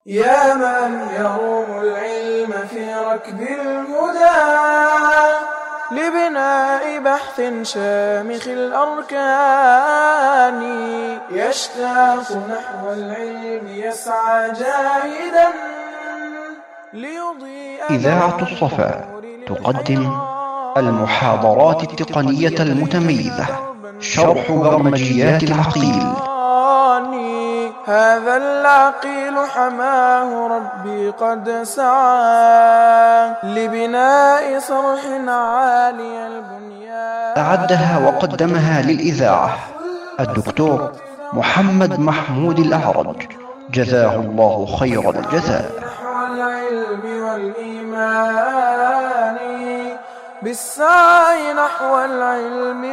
يا من يروم العلم في ركب الهدى لبناء بحث شامخ الأركان يشتاق نحو العلم يسعى جاهدا ليضيء إذاعة الصفا تقدم المحاضرات التقنية المتميزة شرح برمجيات العقيل هذا العقيل حماه ربي قد سعى لبناء صرح عالي البنيان أعدها وقدمها للإذاعة الدكتور محمد محمود الأعرج جزاه الله خير الجزاء نحو العلم والإيمان بالسعي نحو العلم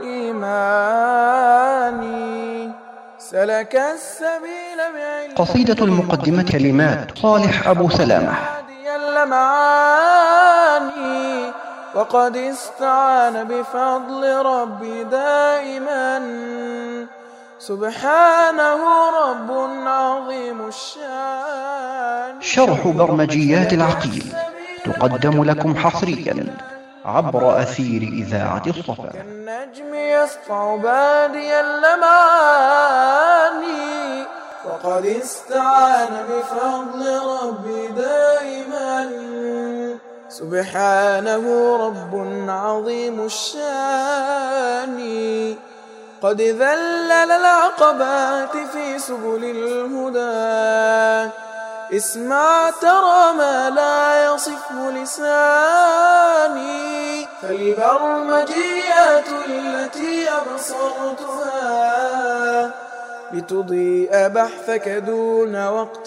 والإيمان سلك السبيل بعلم قصيدة المقدمة كلمات صالح أبو سلامة هادي اللمعاني وقد استعان بفضل ربي دائما سبحانه رب عظيم الشان شرح برمجيات العقيل تقدم لكم حصريا عبر أثير إذاعة الصفا كالنجم يسطع بادي اللمعاني وقد استعان بفضل ربي دائما سبحانه رب عظيم الشان قد ذلل العقبات في سبل الهدى اسمع ترى ما لا يصفه لساني فالبرمجيات التي أبصرتها لتضيء بحثك دون وقت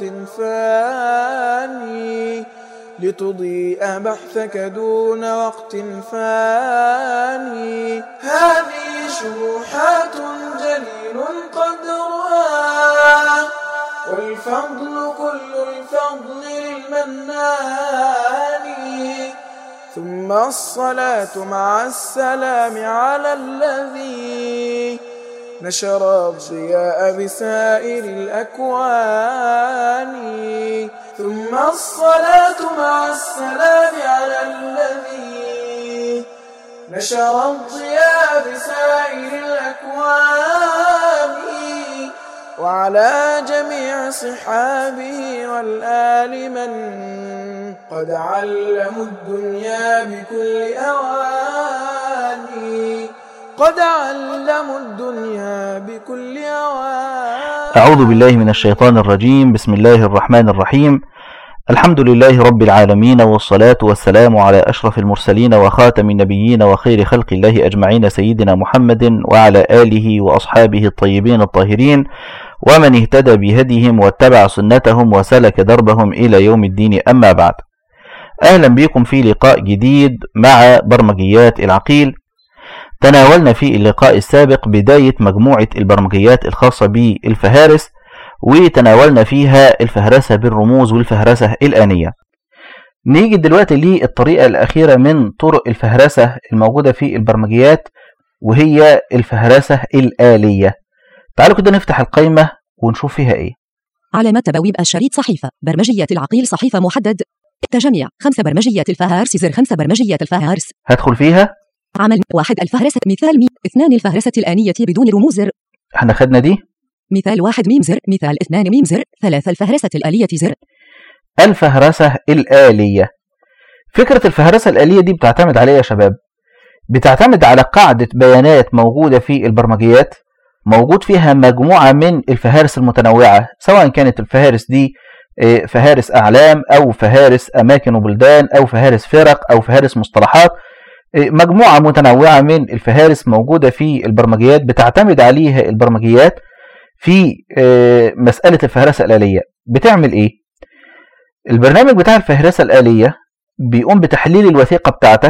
فاني لتضيء بحثك دون وقت فاني هذه شروحات جليل قدرها والفضل كل الفضل للمنان ثم الصلاة مع السلام على الذي نشر الضياء بسائر الأكوان ثم الصلاة مع السلام على الذي نشر الضياء بسائر الأكوان وعلى جميع صحابه والآل من قد علموا الدنيا بكل أواني قد علموا الدنيا بكل أواني أعوذ بالله من الشيطان الرجيم بسم الله الرحمن الرحيم الحمد لله رب العالمين والصلاة والسلام على أشرف المرسلين وخاتم النبيين وخير خلق الله أجمعين سيدنا محمد وعلى آله وأصحابه الطيبين الطاهرين ومن اهتدى بهديهم واتبع سنتهم وسلك دربهم إلى يوم الدين أما بعد أهلا بكم في لقاء جديد مع برمجيات العقيل تناولنا في اللقاء السابق بداية مجموعة البرمجيات الخاصة بالفهارس وتناولنا فيها الفهرسة بالرموز والفهرسة الآنية نيجي دلوقتي للطريقة الأخيرة من طرق الفهرسة الموجودة في البرمجيات وهي الفهرسة الآلية تعالوا كده نفتح القائمة ونشوف فيها إيه علامات تبويب الشريط صحيفة برمجية العقيل صحيفة محدد تجميع خمسة برمجية الفهارس زر خمسة برمجية الفهارس هدخل فيها عمل واحد الفهرسة مثال مي اثنان الفهرسة الآنية بدون رموز زر احنا خدنا دي مثال واحد ميم زر مثال اثنان ميم زر ثلاثة الفهرسة الآلية زر الفهرسة الآلية فكرة الفهرسة الآلية دي بتعتمد على إيه يا شباب بتعتمد على قاعدة بيانات موجودة في البرمجيات موجود فيها مجموعة من الفهارس المتنوعة سواء كانت الفهارس دي آه، فهارس أعلام أو فهارس أماكن وبلدان أو فهارس فرق أو فهارس مصطلحات آه، مجموعة متنوعة من الفهارس موجودة في البرمجيات بتعتمد عليها البرمجيات في آه، مسألة الفهرسة الآلية بتعمل إيه؟ البرنامج بتاع الفهرسة الآلية بيقوم بتحليل الوثيقة بتاعتك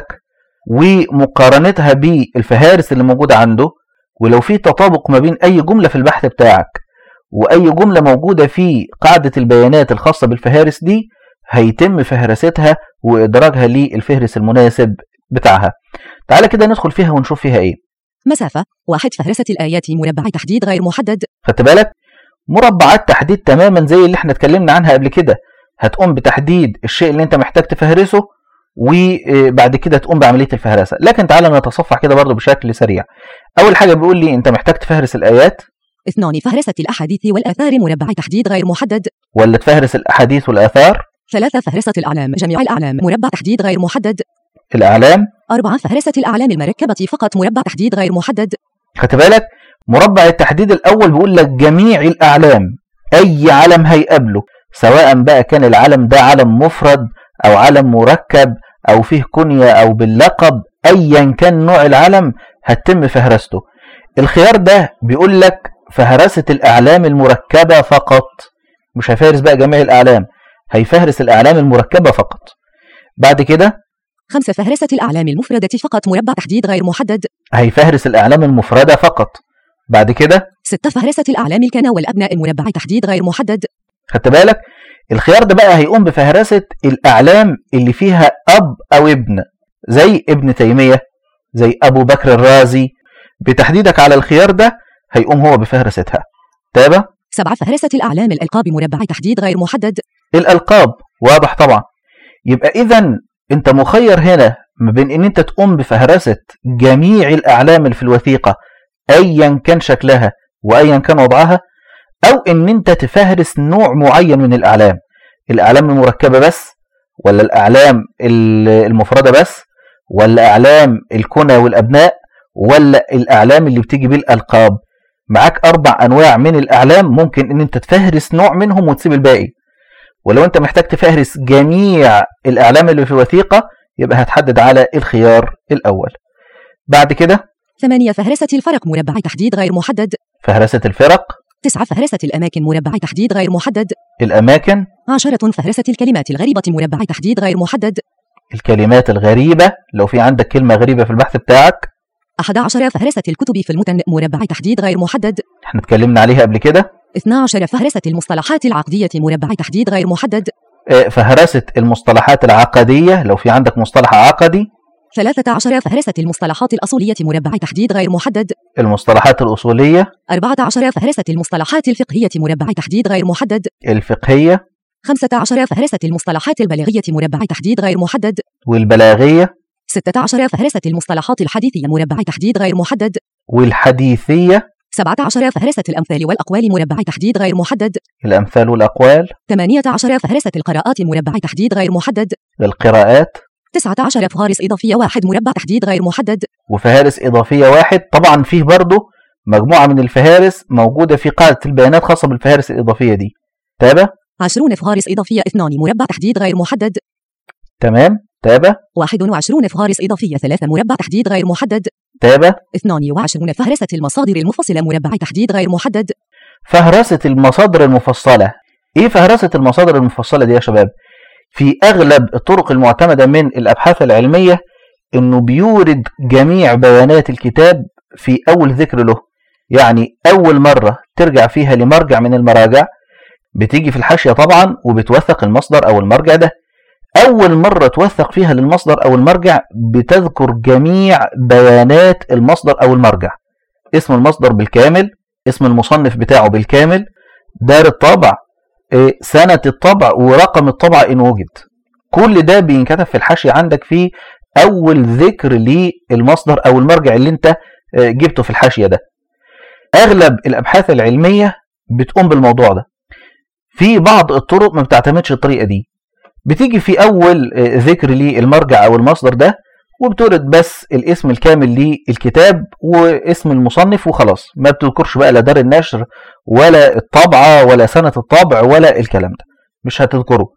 ومقارنتها بالفهارس اللي موجودة عنده ولو في تطابق ما بين أي جملة في البحث بتاعك وأي جملة موجودة في قاعدة البيانات الخاصة بالفهارس دي هيتم فهرستها وإدراجها للفهرس المناسب بتاعها تعالى كده ندخل فيها ونشوف فيها إيه مسافة واحد فهرسة الآيات مربع تحديد غير محدد خدت بالك مربعات تحديد تماما زي اللي احنا اتكلمنا عنها قبل كده هتقوم بتحديد الشيء اللي انت محتاج تفهرسه وبعد كده تقوم بعمليه الفهرسه لكن تعالى نتصفح كده برضه بشكل سريع اول حاجه بيقول لي انت محتاج تفهرس الايات اثنان فهرسة الأحاديث والآثار مربع تحديد غير محدد ولا تفهرس الاحاديث والاثار ثلاثة فهرسة الأعلام جميع الأعلام مربع تحديد غير محدد الاعلام أربعة فهرسة الأعلام المركبة فقط مربع تحديد غير محدد خدت بالك مربع التحديد الاول بيقول لك جميع الاعلام اي علم هيقابله سواء بقى كان العلم ده علم مفرد او علم مركب او فيه كنية او باللقب ايا كان نوع العلم هتتم فهرسته الخيار ده بيقول لك فهرسة الاعلام المركبة فقط مش هيفهرس بقى جميع الاعلام هيفهرس الاعلام المركبة فقط بعد كده خمسة فهرسة الأعلام المفردة فقط مربع تحديد غير محدد هيفهرس الاعلام المفردة فقط بعد كده ستة فهرسة الأعلام الكنى والأبناء مربع تحديد غير محدد خدت بالك الخيار ده بقى هيقوم بفهرسة الأعلام اللي فيها أب أو ابن زي ابن تيمية زي أبو بكر الرازي بتحديدك على الخيار ده هيقوم هو بفهرستها تابع سبعة فهرسة الأعلام الألقاب مربع تحديد غير محدد الألقاب واضح طبعا يبقى إذا أنت مخير هنا ما بين إن أنت تقوم بفهرسة جميع الأعلام اللي في الوثيقة أيا كان شكلها وأيا كان وضعها أو إن أنت تفهرس نوع معين من الأعلام الأعلام المركبة بس ولا الأعلام ال- المفردة بس ولا أعلام الكنى والأبناء ولا الأعلام اللي بتيجي بالألقاب معاك أربع أنواع من الأعلام ممكن إن أنت تفهرس نوع منهم وتسيب الباقي ولو أنت محتاج تفهرس جميع الأعلام اللي في الوثيقة يبقى هتحدد على الخيار الأول بعد كده ثمانية فهرسة الفرق مربع تحديد غير محدد فهرسة الفرق تسعة فهرسة الأماكن مربع تحديد غير محدد الأماكن عشرة فهرسة الكلمات الغريبة مربع تحديد غير محدد الكلمات الغريبة لو في عندك كلمة غريبة في البحث بتاعك أحد عشر فهرسة الكتب في المتن مربع تحديد غير محدد احنا اتكلمنا عليها قبل كده اثنا عشر فهرسة المصطلحات العقدية مربع تحديد غير محدد اه، فهرسة المصطلحات العقدية لو في عندك مصطلح عقدي ثلاثة عشر فهرسة المصطلحات الأصولية مربع تحديد غير محدد المصطلحات الأصولية أربعة عشر فهرسة المصطلحات الفقهية مربع تحديد غير محدد الفقهية خمسة عشر فهرسة المصطلحات البلاغية مربع تحديد غير محدد والبلاغية ستة عشر فهرسة المصطلحات الحديثية مربع تحديد غير محدد والحديثية سبعة عشر فهرسة الأمثال والأقوال مربع تحديد غير محدد الأمثال والأقوال ثمانية عشر فهرسة القراءات مربع تحديد غير محدد القراءات تسعة عشر فهارس إضافية واحد مربع تحديد غير محدد وفهارس إضافية واحد طبعا فيه برضه مجموعة من الفهارس موجودة في قاعدة البيانات خاصة بالفهارس الإضافية دي تابع عشرون فهارس إضافية اثنان مربع تحديد غير محدد تمام تابع واحد وعشرون فهارس إضافية ثلاثة مربع تحديد غير محدد تابع اثنان وعشرون فهرسة المصادر المنفصلة مربع تحديد غير محدد فهرسة المصادر المفصلة ايه فهرسة المصادر المفصلة دي يا شباب في اغلب الطرق المعتمدة من الابحاث العلمية انه بيورد جميع بيانات الكتاب في اول ذكر له يعني اول مرة ترجع فيها لمرجع من المراجع بتيجي في الحاشية طبعا وبتوثق المصدر او المرجع ده اول مرة توثق فيها للمصدر او المرجع بتذكر جميع بيانات المصدر او المرجع اسم المصدر بالكامل اسم المصنف بتاعه بالكامل دار الطبع إيه، سنة الطبع ورقم الطبع إن وجد كل ده بينكتب في الحاشية عندك في أول ذكر للمصدر أو المرجع اللي أنت آه، جبته في الحاشية ده أغلب الأبحاث العلمية بتقوم بالموضوع ده في بعض الطرق ما بتعتمدش الطريقة دي بتيجي في أول آه، ذكر للمرجع أو المصدر ده وبتورد بس الاسم الكامل للكتاب واسم المصنف وخلاص ما بتذكرش بقى لا دار النشر ولا الطبعة ولا سنة الطبع ولا الكلام ده مش هتذكره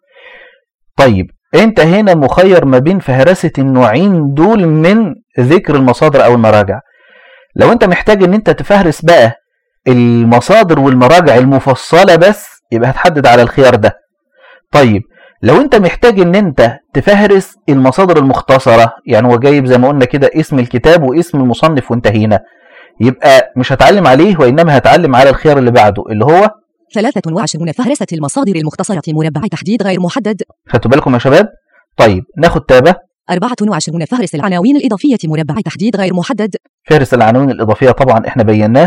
طيب انت هنا مخير ما بين فهرسة النوعين دول من ذكر المصادر او المراجع لو انت محتاج ان انت تفهرس بقى المصادر والمراجع المفصلة بس يبقى هتحدد على الخيار ده طيب لو انت محتاج ان انت تفهرس المصادر المختصرة يعني هو جايب زي ما قلنا كده اسم الكتاب واسم المصنف وانتهينا يبقى مش هتعلم عليه وانما هتعلم على الخيار اللي بعده اللي هو ثلاثة وعشرون فهرسة المصادر المختصرة مربع تحديد غير محدد خدتوا بالكم يا شباب طيب ناخد تابة أربعة وعشرون فهرس العناوين الإضافية مربع تحديد غير محدد فهرس العناوين الإضافية طبعا احنا بيناه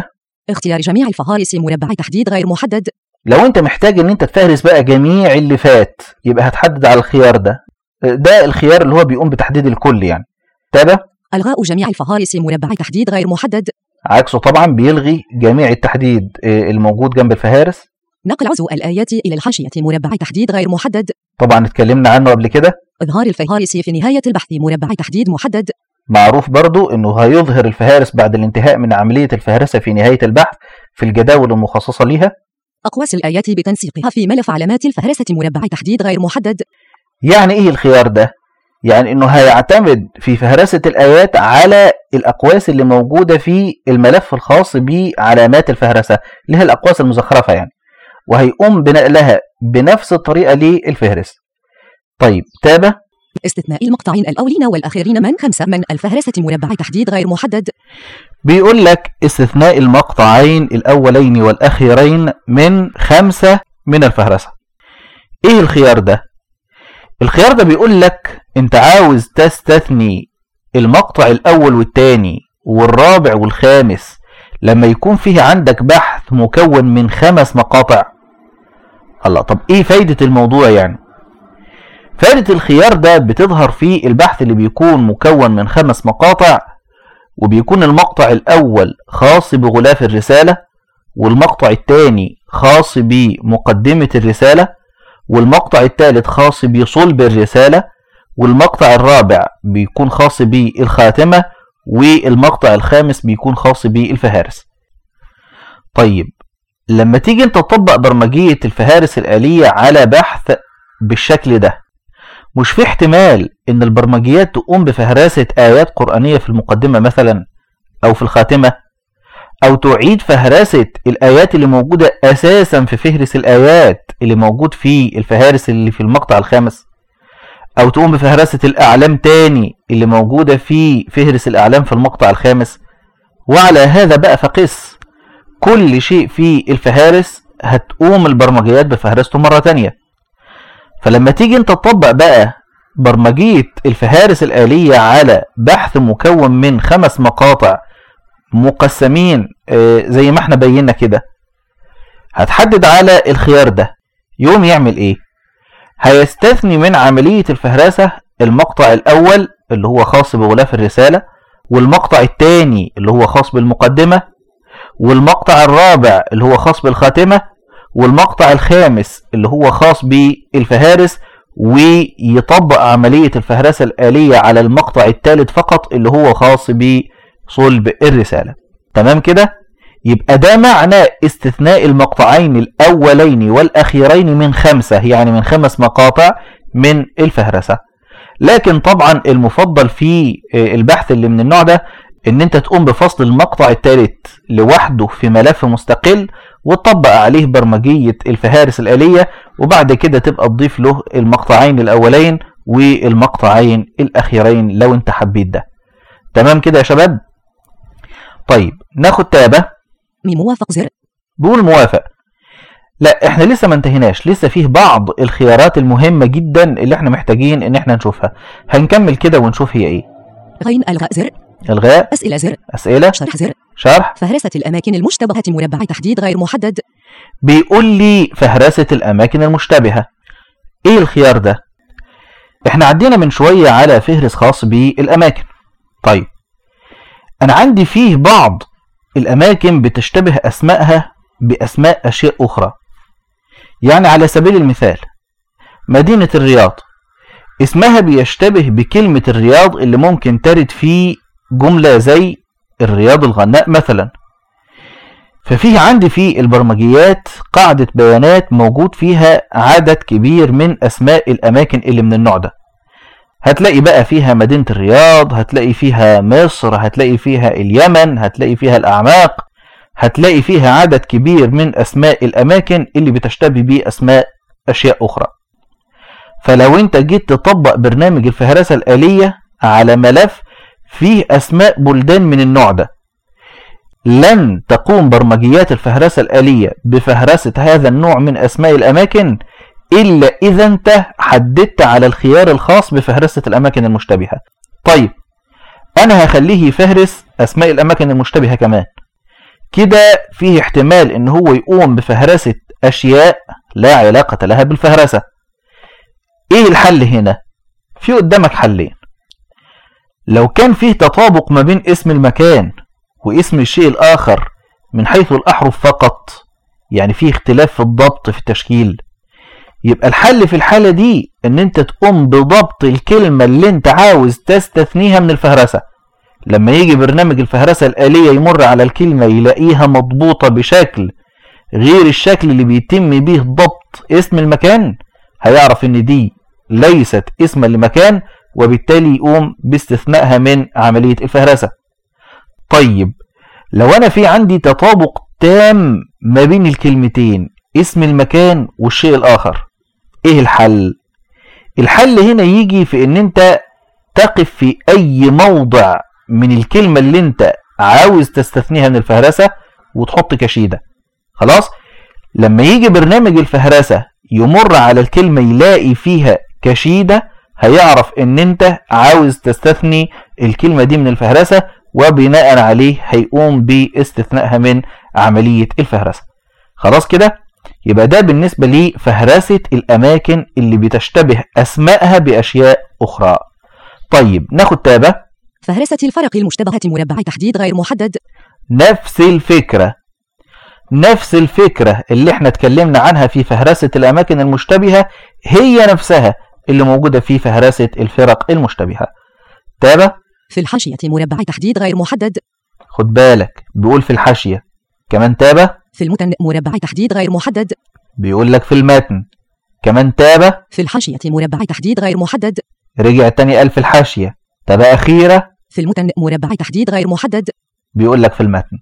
اختيار جميع الفهارس مربع تحديد غير محدد لو انت محتاج ان انت تفهرس بقى جميع اللي فات يبقى هتحدد على الخيار ده ده الخيار اللي هو بيقوم بتحديد الكل يعني تابع الغاء جميع الفهارس مربع تحديد غير محدد عكسه طبعا بيلغي جميع التحديد آه، الموجود جنب الفهارس نقل عزو الآيات إلى الحاشية مربع تحديد غير محدد طبعا اتكلمنا عنه قبل كده إظهار الفهارس في نهاية البحث مربع تحديد محدد معروف برضو انه هيظهر الفهارس بعد الانتهاء من عملية الفهرسة في نهاية البحث في الجداول المخصصة ليها أقواس الآيات بتنسيقها في ملف علامات الفهرسة مربع تحديد غير محدد يعني ايه الخيار ده يعني انه هيعتمد في فهرسة الايات على الاقواس اللي موجودة في الملف الخاص بعلامات الفهرسة اللي هي الاقواس المزخرفة يعني وهيقوم بنقلها بنفس الطريقة للفهرس طيب تابع استثناء المقطعين الأولين والأخيرين من خمسة من الفهرسة مربع تحديد غير محدد بيقول لك استثناء المقطعين الأولين والأخيرين من خمسة من الفهرسة إيه الخيار ده؟ الخيار ده بيقول لك أنت عاوز تستثني المقطع الأول والتاني والرابع والخامس لما يكون فيه عندك بحث مكون من خمس مقاطع الله طب إيه فايدة الموضوع يعني؟ فائدة الخيار ده بتظهر في البحث اللي بيكون مكون من خمس مقاطع وبيكون المقطع الأول خاص بغلاف الرسالة والمقطع الثاني خاص بمقدمة الرسالة والمقطع الثالث خاص بصلب الرسالة والمقطع الرابع بيكون خاص بالخاتمة والمقطع الخامس بيكون خاص بالفهارس طيب لما تيجي انت تطبق برمجية الفهارس الآلية على بحث بالشكل ده مش في احتمال ان البرمجيات تقوم بفهرسة آيات قرآنية في المقدمة مثلا او في الخاتمة او تعيد فهرسة الآيات اللي موجودة اساسا في فهرس الآيات اللي موجود في الفهارس اللي في المقطع الخامس او تقوم بفهرسة الاعلام تاني اللي موجودة في فهرس الاعلام في المقطع الخامس وعلى هذا بقى فقس كل شيء في الفهارس هتقوم البرمجيات بفهرسته مرة تانية فلما تيجي انت تطبق بقى برمجية الفهارس الآلية على بحث مكون من خمس مقاطع مقسمين آه، زي ما احنا بينا كده هتحدد على الخيار ده يوم يعمل ايه هيستثني من عملية الفهرسة المقطع الأول اللي هو خاص بغلاف الرسالة والمقطع الثاني اللي هو خاص بالمقدمة والمقطع الرابع اللي هو خاص بالخاتمة والمقطع الخامس اللي هو خاص بالفهارس ويطبق عملية الفهرسة الآلية على المقطع الثالث فقط اللي هو خاص بصلب الرسالة تمام كده يبقى ده معنى استثناء المقطعين الأولين والأخيرين من خمسة يعني من خمس مقاطع من الفهرسة لكن طبعا المفضل في البحث اللي من النوع ده ان انت تقوم بفصل المقطع الثالث لوحده في ملف مستقل وتطبق عليه برمجية الفهارس الآلية وبعد كده تبقى تضيف له المقطعين الأولين والمقطعين الأخيرين لو انت حبيت ده تمام كده يا شباب طيب ناخد تابة مي موافق زر بقول موافق لا احنا لسه ما انتهيناش لسه فيه بعض الخيارات المهمة جدا اللي احنا محتاجين ان احنا نشوفها هنكمل كده ونشوف هي ايه غين الغاء زر الغاء أسئلة زر اسئلة شرح زر شرح فهرسة الأماكن المشتبهة مربع تحديد غير محدد بيقول لي فهرسة الأماكن المشتبهة إيه الخيار ده؟ إحنا عدينا من شوية على فهرس خاص بالأماكن طيب أنا عندي فيه بعض الأماكن بتشتبه أسمائها بأسماء أشياء أخرى يعني على سبيل المثال مدينة الرياض اسمها بيشتبه بكلمة الرياض اللي ممكن ترد في جملة زي الرياض الغناء مثلا ففيه عندي في البرمجيات قاعدة بيانات موجود فيها عدد كبير من أسماء الأماكن اللي من النوع ده هتلاقي بقى فيها مدينة الرياض هتلاقي فيها مصر هتلاقي فيها اليمن هتلاقي فيها الأعماق هتلاقي فيها عدد كبير من أسماء الأماكن اللي بتشتبه بأسماء أشياء أخرى فلو انت جيت تطبق برنامج الفهرسة الآلية على ملف فيه أسماء بلدان من النوع ده لن تقوم برمجيات الفهرسة الآلية بفهرسة هذا النوع من أسماء الأماكن إلا إذا أنت حددت على الخيار الخاص بفهرسة الأماكن المشتبهة طيب أنا هخليه يفهرس أسماء الأماكن المشتبهة كمان كده فيه احتمال ان هو يقوم بفهرسة اشياء لا علاقة لها بالفهرسة ايه الحل هنا في قدامك حلين لو كان فيه تطابق ما بين اسم المكان واسم الشيء الآخر من حيث الأحرف فقط يعني فيه اختلاف في الضبط في التشكيل يبقى الحل في الحالة دي ان انت تقوم بضبط الكلمة اللي انت عاوز تستثنيها من الفهرسة لما يجي برنامج الفهرسة الآلية يمر على الكلمة يلاقيها مضبوطة بشكل غير الشكل اللي بيتم به ضبط اسم المكان هيعرف ان دي ليست اسما لمكان وبالتالي يقوم باستثنائها من عملية الفهرسة طيب لو أنا في عندي تطابق تام ما بين الكلمتين اسم المكان والشيء الآخر إيه الحل؟ الحل هنا يجي في إن أنت تقف في أي موضع من الكلمة اللي أنت عاوز تستثنيها من الفهرسة وتحط كشيدة خلاص؟ لما يجي برنامج الفهرسة يمر على الكلمة يلاقي فيها كشيدة هيعرف ان انت عاوز تستثني الكلمة دي من الفهرسة وبناء عليه هيقوم باستثنائها من عملية الفهرسة خلاص كده يبقى ده بالنسبة لفهرسة الأماكن اللي بتشتبه أسمائها بأشياء أخرى طيب ناخد تابة فهرسة الفرق المشتبهة مربع تحديد غير محدد نفس الفكرة نفس الفكرة اللي احنا اتكلمنا عنها في فهرسة الأماكن المشتبهة هي نفسها اللي موجودة في فهرسة الفرق المشتبهة تابع في الحاشية مربع تحديد غير محدد خد بالك بيقول في الحاشية كمان تابع في المتن مربع تحديد غير محدد بيقول لك في المتن كمان تابع في الحاشية مربع تحديد غير محدد رجع تاني قال في الحاشية تابع أخيرة في المتن مربع تحديد غير محدد بيقول لك في المتن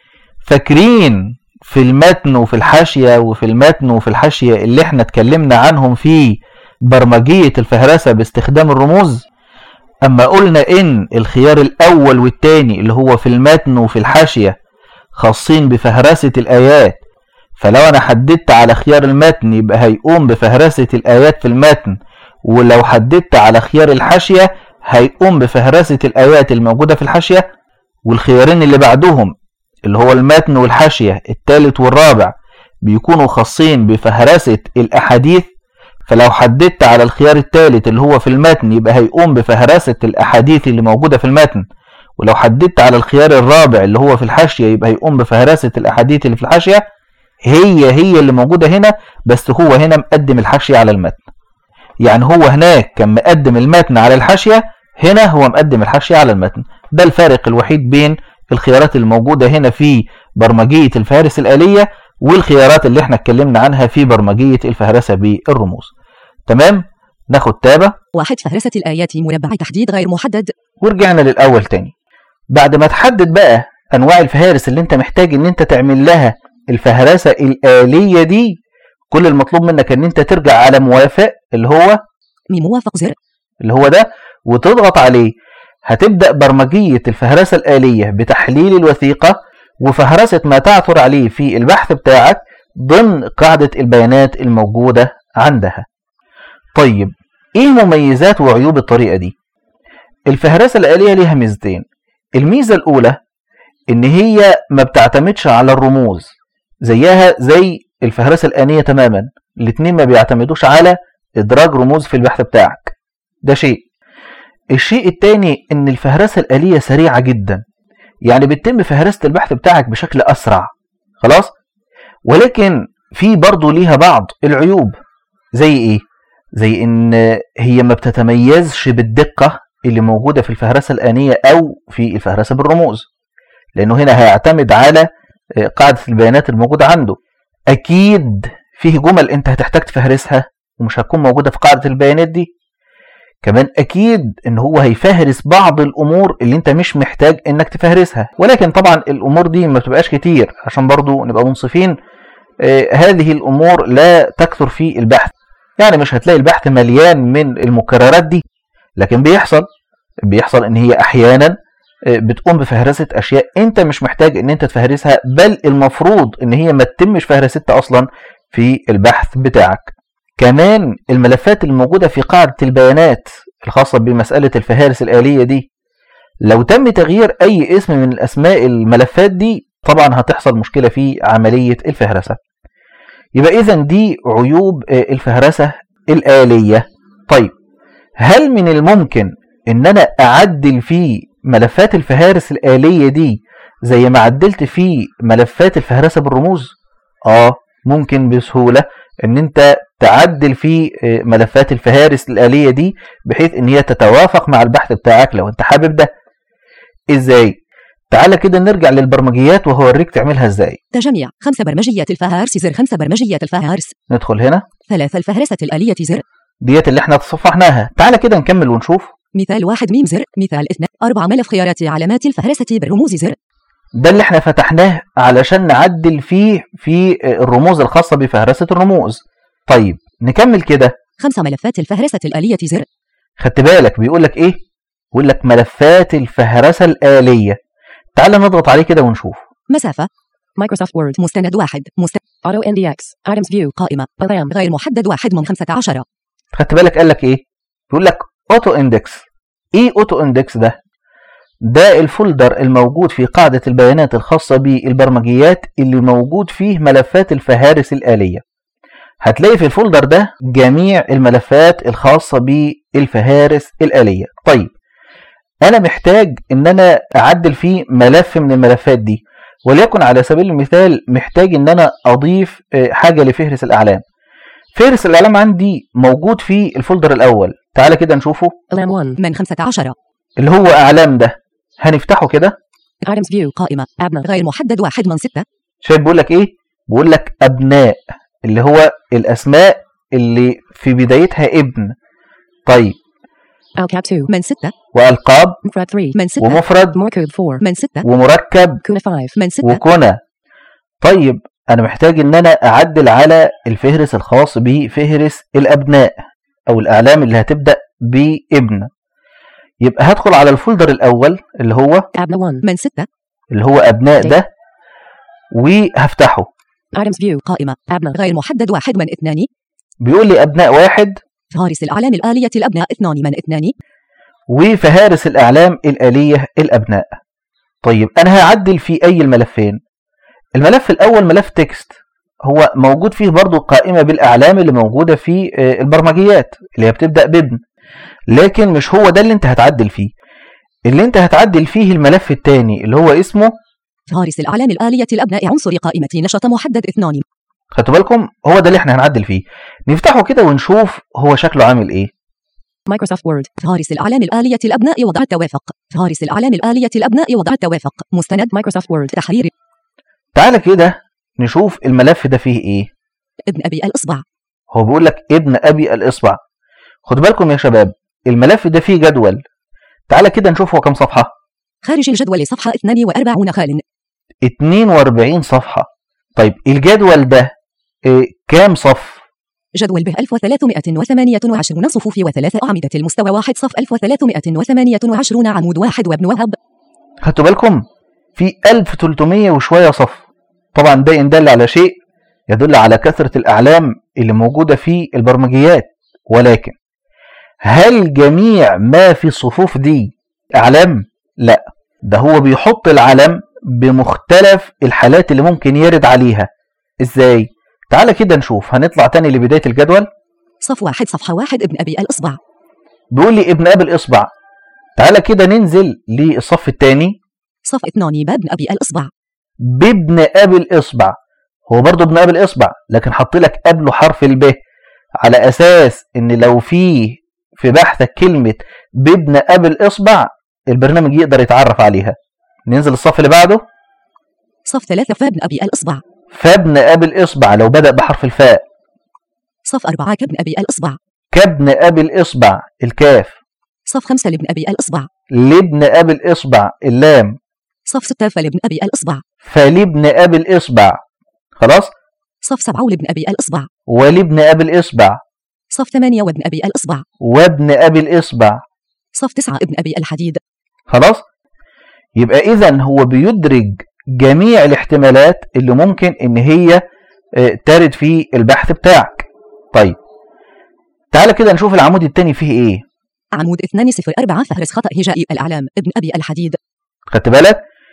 فاكرين في المتن وفي الحاشية وفي المتن وفي الحاشية اللي احنا اتكلمنا عنهم في برمجية الفهرسة باستخدام الرموز أما قلنا إن الخيار الأول والتاني اللي هو في المتن وفي الحاشية خاصين بفهرسة الآيات فلو أنا حددت على خيار المتن يبقى هيقوم بفهرسة الآيات في المتن ولو حددت على خيار الحاشية هيقوم بفهرسة الآيات الموجودة في الحاشية والخيارين اللي بعدهم اللي هو المتن والحاشية الثالث والرابع بيكونوا خاصين بفهرسة الأحاديث فلو حددت على الخيار الثالث اللي هو في المتن يبقى هيقوم بفهرسة الأحاديث اللي موجودة في المتن ولو حددت على الخيار الرابع اللي هو في الحاشية يبقى هيقوم بفهرسة الأحاديث اللي في الحاشية هي هي اللي موجودة هنا بس هو هنا مقدم الحاشية على المتن يعني هو هناك كان مقدم المتن على الحاشية هنا هو مقدم الحاشية على المتن ده الفارق الوحيد بين الخيارات الموجودة هنا في برمجية الفهارس الآلية والخيارات اللي احنا اتكلمنا عنها في برمجية الفهرسة بالرموز تمام ناخد تابة واحد فهرسة الآيات مربع تحديد غير محدد ورجعنا للأول تاني بعد ما تحدد بقى أنواع الفهارس اللي انت محتاج ان انت تعمل لها الفهرسة الآلية دي كل المطلوب منك ان انت ترجع على موافق اللي هو موافق زر اللي هو ده وتضغط عليه هتبدأ برمجية الفهرسة الآلية بتحليل الوثيقة وفهرسة ما تعثر عليه في البحث بتاعك ضمن قاعدة البيانات الموجودة عندها طيب ايه مميزات وعيوب الطريقة دي الفهرسة الآلية ليها ميزتين الميزة الأولى إن هي ما بتعتمدش على الرموز زيها زي الفهرسة الآنية تماما الاتنين ما بيعتمدوش على إدراج رموز في البحث بتاعك ده شيء الشيء التاني إن الفهرسة الآلية سريعة جدا يعني بتتم فهرسة البحث بتاعك بشكل أسرع خلاص ولكن في برضه ليها بعض العيوب زي إيه زي إن هي ما بتتميزش بالدقة اللي موجودة في الفهرسة الآنية أو في الفهرسة بالرموز لأنه هنا هيعتمد على قاعدة البيانات الموجودة عنده أكيد فيه جمل أنت هتحتاج تفهرسها ومش هتكون موجودة في قاعدة البيانات دي كمان اكيد ان هو هيفهرس بعض الامور اللي انت مش محتاج انك تفهرسها ولكن طبعا الامور دي ما بتبقاش كتير عشان برضو نبقى منصفين آه هذه الامور لا تكثر في البحث يعني مش هتلاقي البحث مليان من المكررات دي لكن بيحصل بيحصل ان هي احيانا آه بتقوم بفهرسة اشياء انت مش محتاج ان انت تفهرسها بل المفروض ان هي ما تتمش فهرستها اصلا في البحث بتاعك كمان الملفات الموجودة في قاعدة البيانات الخاصة بمسألة الفهارس الآلية دي لو تم تغيير أي اسم من الأسماء الملفات دي طبعا هتحصل مشكلة في عملية الفهرسة يبقى إذا دي عيوب آه، الفهرسة الآلية طيب هل من الممكن إن أنا أعدل في ملفات الفهارس الآلية دي زي ما عدلت في ملفات الفهرسة بالرموز؟ آه ممكن بسهولة إن أنت تعدل في آه، ملفات الفهارس الآلية دي بحيث إن هي تتوافق مع البحث بتاعك لو أنت حابب ده إزاي؟ تعالى كده نرجع للبرمجيات وهوريك تعملها إزاي تجميع خمسة برمجية الفهارس زر خمسة برمجية الفهارس ندخل هنا ثلاثة الفهرسة الآلية زر ديت اللي احنا تصفحناها تعالى كده نكمل ونشوف مثال واحد ميم زر مثال اثنان أربع ملف خيارات علامات الفهرسة بالرموز زر ده اللي احنا فتحناه علشان نعدل فيه في الرموز الخاصة بفهرسة الرموز طيب نكمل كده خمسة ملفات الفهرسة الآلية زر خدت بالك بيقول لك ايه بيقول لك ملفات الفهرسة الآلية تعال نضغط عليه كده ونشوف مسافة مايكروسوفت وورد مستند واحد مستند أوتو إن دي إكس أيتمز فيو قائمة بلام غير محدد واحد من خمسة عشر خدت بالك قال لك ايه بيقول لك اوتو اندكس ايه اوتو اندكس ده ده الفولدر الموجود في قاعدة البيانات الخاصة بالبرمجيات اللي موجود فيه ملفات الفهارس الآلية هتلاقي في الفولدر ده جميع الملفات الخاصة بالفهارس الآلية طيب أنا محتاج إن أنا أعدل فيه ملف من الملفات دي وليكن على سبيل المثال محتاج إن أنا أضيف آه، حاجة لفهرس الأعلام فهرس الإعلام عندي موجود في الفولدر الأول تعالى كده نشوفه لام 1 من خمسة عشر اللي هو أعلام ده هنفتحه كده أيتمز فيو قائمة أبناء غير محدد واحد من ستة شايف بيقول لك إيه بيقول لك أبناء اللي هو الأسماء اللي في بدايتها ابن طيب أوكاب 2 من ستة وألقاب مفرد 3 من ستة ومفرد مركب 4 من ستة ومركب كونا 5 من ستة وكنى طيب أنا محتاج إن أنا أعدل على الفهرس الخاص بفهرس الأبناء أو الأعلام اللي هتبدأ بابن يبقى هدخل على الفولدر الأول اللي هو أبناء 1 من ستة اللي هو أبناء ده وهفتحه أيتمز فيو قائمة أبناء غير محدد واحد من اثنان بيقول لي أبناء واحد فهارس الأعلام الآلية الأبناء اثنان من اثنان وفهارس الأعلام الآلية الأبناء طيب أنا هعدل في أي الملفين الملف الأول ملف تكست هو موجود فيه برضو قائمة بالأعلام اللي موجودة في آه، البرمجيات اللي هي بتبدأ بابن لكن مش هو ده اللي انت هتعدل فيه اللي انت هتعدل فيه الملف التاني اللي هو اسمه فهارس الأعلام الآلية الأبناء عنصر قائمة نشط محدد اثنان خدتوا بالكم هو ده اللي احنا هنعدل فيه نفتحه كده ونشوف هو شكله عامل ايه مايكروسوفت وورد فهارس الأعلام الآلية الأبناء وضع التوافق فهارس الأعلام الآلية الأبناء وضع التوافق مستند مايكروسوفت وورد تحرير تعالى كده نشوف الملف ده فيه ايه ابن أبي الإصبع هو بيقول لك ابن ابي الاصبع خدوا بالكم يا شباب الملف ده فيه جدول تعالى كده نشوف هو كام صفحه خارج الجدول صفحة 42 خال 42 صفحه طيب الجدول ده إيه كام صف جدول به 1328 صفوف وثلاث أعمدة المستوى واحد صف 1328 عمود واحد وابن وهب خدتوا بالكم في 1300 وشويه صف طبعا ده ان دل على شيء يدل على كثره الاعلام اللي موجوده في البرمجيات ولكن هل جميع ما في الصفوف دي اعلام لا ده هو بيحط العلم بمختلف الحالات اللي ممكن يرد عليها ازاي تعالى كده نشوف هنطلع تاني لبدايه الجدول صف واحد صفحة واحد ابن أبي الإصبع بيقول لي ابن ابي الاصبع تعالى كده ننزل للصف الثاني صف اثنان بابن أبي الإصبع بابن ابي الاصبع هو برضه ابن ابي الاصبع لكن حط لك قبله حرف الب على اساس ان لو في في بحثك كلمه بابن ابي الاصبع البرنامج يقدر يتعرف عليها ننزل الصف اللي بعده صف ثلاثة فابن أبي الإصبع فابن ابي الاصبع لو بدا بحرف الفاء صف أربعة كابن أبي الإصبع كابن ابي الاصبع الكاف صف خمسة لابن أبي الإصبع لابن ابي الاصبع اللام صف ستة فلابن أبي الإصبع فلابن ابي الاصبع خلاص صف سبعة لابن أبي الإصبع ولابن ابي الاصبع صف ثمانية وابن أبي الإصبع وابن ابي الاصبع صف تسعة ابن أبي الحديد خلاص يبقى اذا هو بيدرج جميع الاحتمالات اللي ممكن ان هي آه، ترد في البحث بتاعك طيب تعالى كده نشوف العمود التاني فيه ايه عمود اثنان صفر أربعة فهرس خطأ هجائي الأعلام ابن أبي الحديد خدت بالك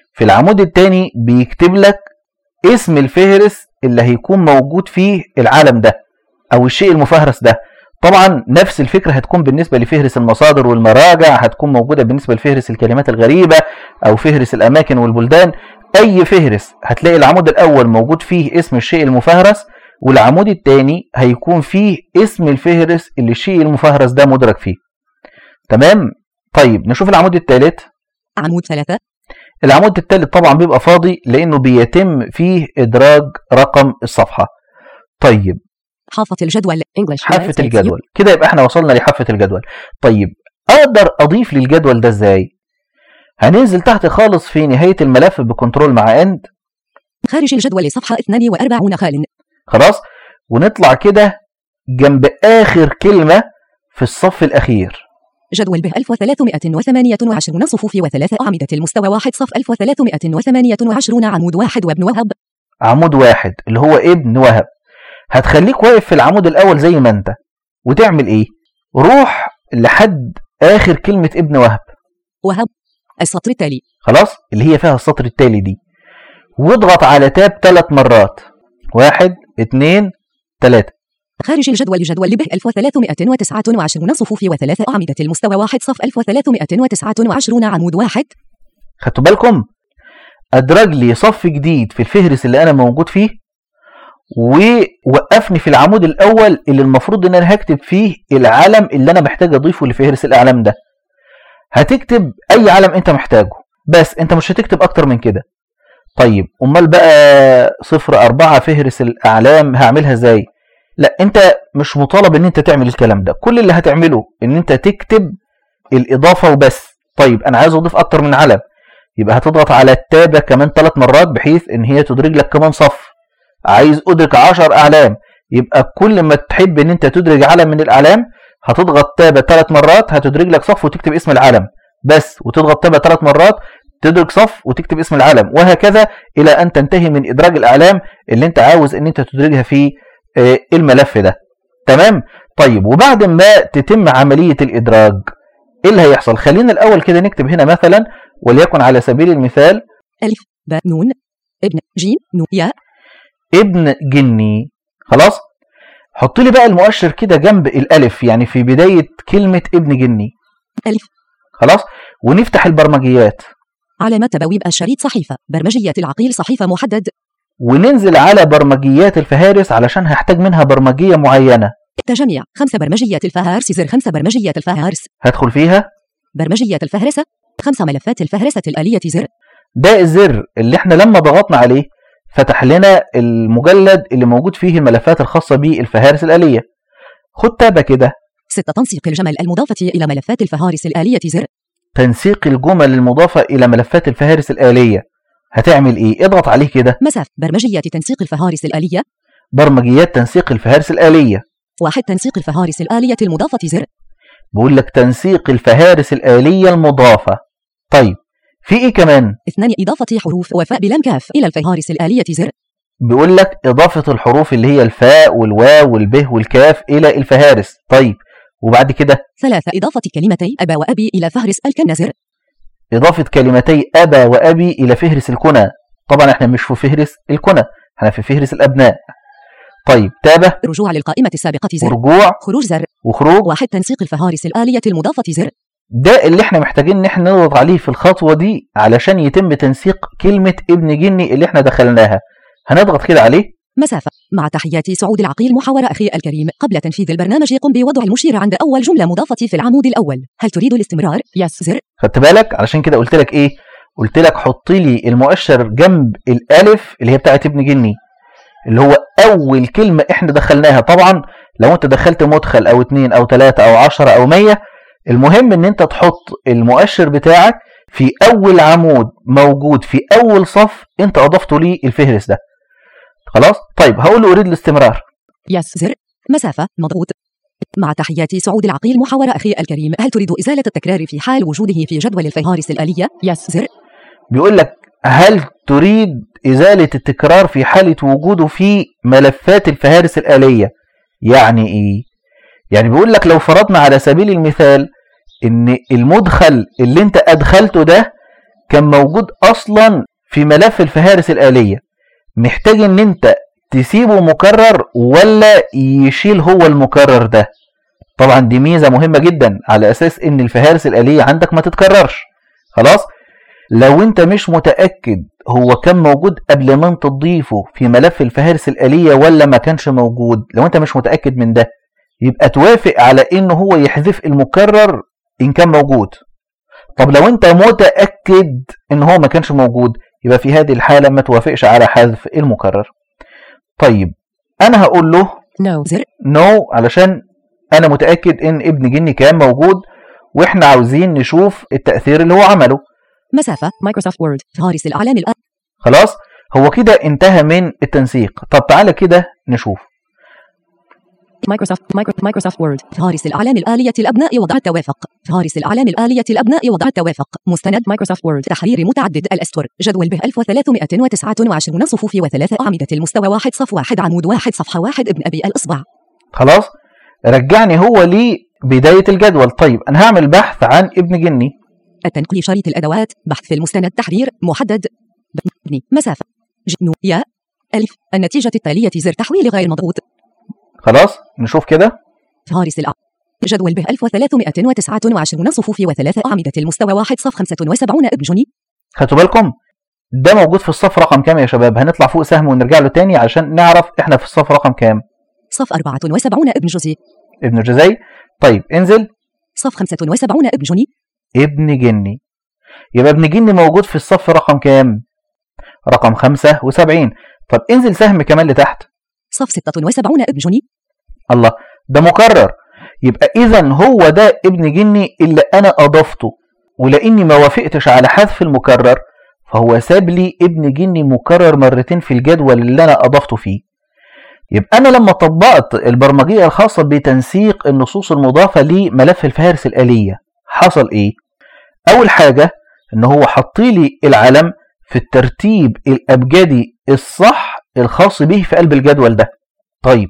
في العمود الثاني بيكتب لك اسم الفهرس اللي هيكون موجود فيه العالم ده او الشيء المفهرس ده طبعا نفس الفكره هتكون بالنسبه لفهرس المصادر والمراجع هتكون موجوده بالنسبه لفهرس الكلمات الغريبه او فهرس الاماكن والبلدان اي فهرس هتلاقي العمود الاول موجود فيه اسم الشيء المفهرس والعمود الثاني هيكون فيه اسم الفهرس اللي الشيء المفهرس ده مدرك فيه تمام طيب نشوف العمود الثالث عمود ثلاثة العمود الثالث طبعا بيبقى فاضي لانه بيتم فيه ادراج رقم الصفحه طيب حافة الجدول English حافه United الجدول كده يبقى احنا وصلنا لحافه الجدول طيب اقدر اضيف للجدول ده ازاي هننزل تحت خالص في نهايه الملف بكنترول مع اند خارج الجدول صفحة 42 خال خلاص ونطلع كده جنب اخر كلمه في الصف الاخير جدول به 1328 صفوف وثلاث أعمدة المستوى واحد صف 1328 عمود واحد وابن وهب عمود واحد اللي هو ابن وهب هتخليك واقف في العمود الاول زي ما انت وتعمل ايه روح لحد اخر كلمه ابن وهب وهب السطر التالي خلاص اللي هي فيها السطر التالي دي واضغط على تاب ثلاث مرات واحد اتنين تلاتة خارج الجدول جدول به 1329 صفوف وثلاث أعمدة المستوى واحد صف 1329 عمود واحد خدتوا بالكم ادرج لي صف جديد في الفهرس اللي انا موجود فيه ووقفني في العمود الاول اللي المفروض ان انا هكتب فيه العلم اللي انا محتاج اضيفه لفهرس الاعلام ده هتكتب اي علم انت محتاجه بس انت مش هتكتب اكتر من كده طيب امال بقى صفر اربعة فهرس الاعلام هعملها ازاي لا انت مش مطالب ان انت تعمل الكلام ده كل اللي هتعمله ان انت تكتب الاضافه وبس طيب انا عايز اضيف اكتر من علم يبقى هتضغط على التابه كمان ثلاث مرات بحيث ان هي تدرج لك كمان صف عايز ادرك 10 اعلام يبقى كل ما تحب ان انت تدرج علم من الاعلام هتضغط تابه ثلاث مرات هتدرج لك صف وتكتب اسم العلم بس وتضغط تابه ثلاث مرات تدرج صف وتكتب اسم العلم وهكذا الى ان تنتهي من ادراج الاعلام اللي انت عاوز ان انت تدرجها في آه، الملف ده تمام طيب وبعد ما تتم عمليه الادراج ايه اللي هيحصل خلينا الاول كده نكتب هنا مثلا وليكن على سبيل المثال ألف باء نون ابن جيم نون ياء ابن جني خلاص حط لي بقى المؤشر كده جنب الالف يعني في بدايه كلمه ابن جني ألف خلاص ونفتح البرمجيات علامة تبويب الشريط صحيفة برمجية العقيل صحيفة محدد وننزل على برمجيات الفهارس علشان هحتاج منها برمجيه معينه تجميع خمسة برمجية الفهارس زر خمسة برمجية الفهارس هدخل فيها برمجية الفهرسة خمسة ملفات الفهرسة الآلية زر ده الزر اللي احنا لما ضغطنا عليه فتح لنا المجلد اللي موجود فيه الملفات الخاصه بالفهارس الاليه خد تابه كده ستة تنسيق الجمل المضافة إلى ملفات الفهارس الآلية زر تنسيق الجمل المضافه الى ملفات الفهارس الاليه هتعمل ايه اضغط عليه كده مساف برمجية تنسيق الفهارس الآلية برمجيات تنسيق الفهارس الاليه واحد تنسيق الفهارس الآلية المضافة زر بيقول لك تنسيق الفهارس الآلية المضافة طيب في ايه كمان اثنان إضافة حروف وفاء بلام كاف إلى الفهارس الآلية زر بيقول لك إضافة الحروف اللي هي الفاء والواو والب والكاف إلى الفهارس طيب وبعد كده ثلاثة إضافة كلمتي أبا وأبي إلى فهرس الكن زر إضافة كلمتي أبا وأبي إلى فهرس الكنى طبعا احنا مش في فهرس الكنى احنا في فهرس الأبناء طيب تابة رجوع للقائمة السابقة زر ورجوع خروج زر وخروج واحد تنسيق الفهارس الآلية المضافة زر ده اللي احنا محتاجين ان احنا نضغط عليه في الخطوة دي علشان يتم تنسيق كلمة ابن جني اللي احنا دخلناها هنضغط كده عليه مسافة مع تحيات سعود العقيل محاور أخي الكريم قبل تنفيذ البرنامج قم بوضع المشير عند أول جملة مضافة في العمود الأول هل تريد الاستمرار؟ يس زر خدت بالك علشان كده قلت لك ايه قلت لك حط لي المؤشر جنب الالف اللي هي بتاعت ابن جني اللي هو اول كلمه احنا دخلناها طبعا لو انت دخلت مدخل او اتنين او تلاتة او عشرة او مية المهم ان انت تحط المؤشر بتاعك في اول عمود موجود في اول صف انت اضفته ليه الفهرس ده خلاص طيب هقول له اريد الاستمرار يس زر مسافة مضغوط مع تحيات سعود العقيل محاور أخي الكريم هل تريد إزالة التكرار في حال وجوده في جدول الفهارس الآلية؟ يس زر بيقول لك هل تريد إزالة التكرار في حالة وجوده في ملفات الفهارس الآلية يعني إيه؟ يعني بيقول لك لو فرضنا على سبيل المثال إن المدخل اللي أنت أدخلته ده كان موجود اصلا في ملف الفهارس الآلية محتاج ان انت تسيبه مكرر ولا يشيل هو المكرر ده طبعا دي ميزة مهمة جدا على اساس ان الفهارس الآلية عندك ما تتكررش خلاص لو انت مش متأكد هو كان موجود قبل ما انت تضيفه في ملف الفهارس الآلية ولا ما كانش موجود لو انت مش متأكد من ده يبقى توافق على ان هو يحذف المكرر ان كان موجود طب لو انت متأكد ان هو ما كانش موجود يبقى في هذه الحالة ما توافقش على حذف المكرر طيب انا هقول له نو زر نو no علشان انا متأكد ان ابن جني كان موجود واحنا عاوزين نشوف التأثير اللي هو عمله مسافة مايكروسوفت وورد فهارس الأعلام الآن خلاص هو كده انتهى من التنسيق طب تعالى كده نشوف مايكروسوفت مايكرو مايكروسوفت وورد فهارس الأعلام الآلية الأبناء وضع التوافق فهارس الأعلام الآلية الأبناء وضع التوافق مستند مايكروسوفت وورد تحرير متعدد الأسطر جدول به 1329 صفوف وثلاث أعمدة المستوى واحد صف واحد عمود واحد صفحة واحد ابن أبي الإصبع خلاص رجعني هو لبداية الجدول طيب انا هعمل بحث عن ابن جني التنقل شريط الأدوات بحث في المستند تحرير محدد بني مسافة جنو يا ألف النتيجة التالية زر تحويل غير مضغوط خلاص نشوف كده فهارس الأ جدول به 1329 صفوف وثلاث أعمدة المستوى واحد صف 75 ابن جني خدتوا بالكم ده موجود في الصف رقم كام يا شباب هنطلع فوق سهم ونرجع له تاني عشان نعرف احنا في الصف رقم كام صف 74 ابن جزي ابن جزي طيب انزل صف 75 ابن جني ابن جني يبقى ابن جني موجود في الصف رقم كام رقم 75 طب انزل سهم كمان لتحت صف 76 ابن جني الله ده مكرر يبقى اذا هو ده ابن جني اللي انا اضفته ولاني ما وافقتش على حذف المكرر فهو ساب لي ابن جني مكرر مرتين في الجدول اللي انا اضفته فيه يبقى انا لما طبقت البرمجيه الخاصه بتنسيق النصوص المضافه لملف الفهارس الاليه حصل ايه اول حاجه ان هو حط لي العلم في الترتيب الابجدي الصح الخاص به في قلب الجدول ده طيب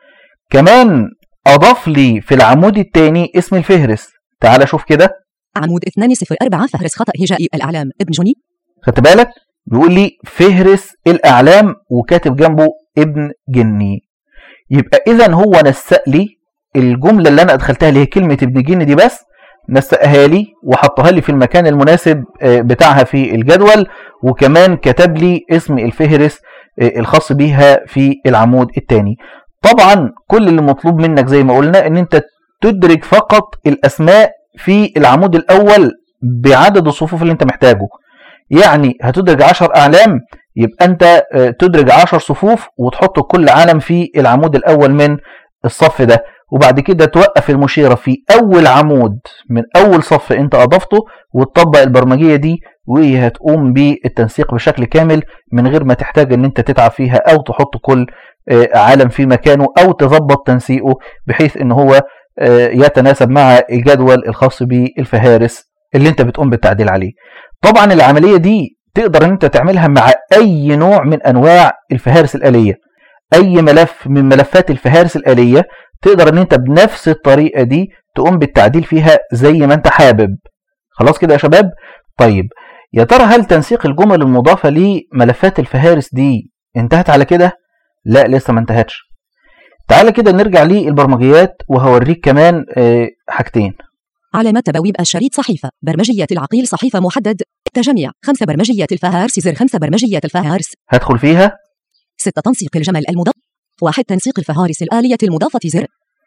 كمان اضاف لي في العمود الثاني اسم الفهرس تعال شوف كده عمود 204 فهرس خطأ هجائي الأعلام ابن جني خدت بالك بيقول لي فهرس الاعلام وكاتب جنبه ابن جني يبقى اذا هو نسق لي الجمله اللي انا ادخلتها اللي هي كلمه ابن جني دي بس نسقها لي وحطها لي في المكان المناسب آه، بتاعها في الجدول وكمان كتب لي اسم الفهرس آه، الخاص بيها في العمود الثاني طبعا كل اللي مطلوب منك زي ما قلنا ان انت تدرك فقط الاسماء في العمود الاول بعدد الصفوف اللي انت محتاجه يعني هتدرج 10 اعلام يبقى انت آه، تدرج 10 صفوف وتحط كل علم في العمود الاول من الصف ده وبعد كده توقف المشيرة في أول عمود من أول صف أنت أضفته وتطبق البرمجية دي وهي هتقوم بالتنسيق بشكل كامل من غير ما تحتاج أن أنت تتعب فيها أو تحط كل آه، علم في مكانه أو تظبط تنسيقه بحيث أن هو آه، يتناسب مع الجدول الخاص بالفهارس اللي أنت بتقوم بالتعديل عليه طبعا العملية دي تقدر أن أنت تعملها مع أي نوع من أنواع الفهارس الآلية أي ملف من ملفات الفهارس الآلية تقدر ان انت بنفس الطريقه دي تقوم بالتعديل فيها زي ما انت حابب خلاص كده يا شباب طيب يا ترى هل تنسيق الجمل المضافه لملفات الفهارس دي انتهت على كده لا لسه ما انتهتش تعالى كده نرجع للبرمجيات وهوريك كمان آه، حاجتين علامة تبويب الشريط صحيفة برمجية العقيل صحيفة محدد تجميع خمسة برمجية الفهارس زر خمسة برمجية الفهارس هدخل فيها ستة تنسيق الجمل المضاف واحد تنسيق الفهارس الآلية المضافة زر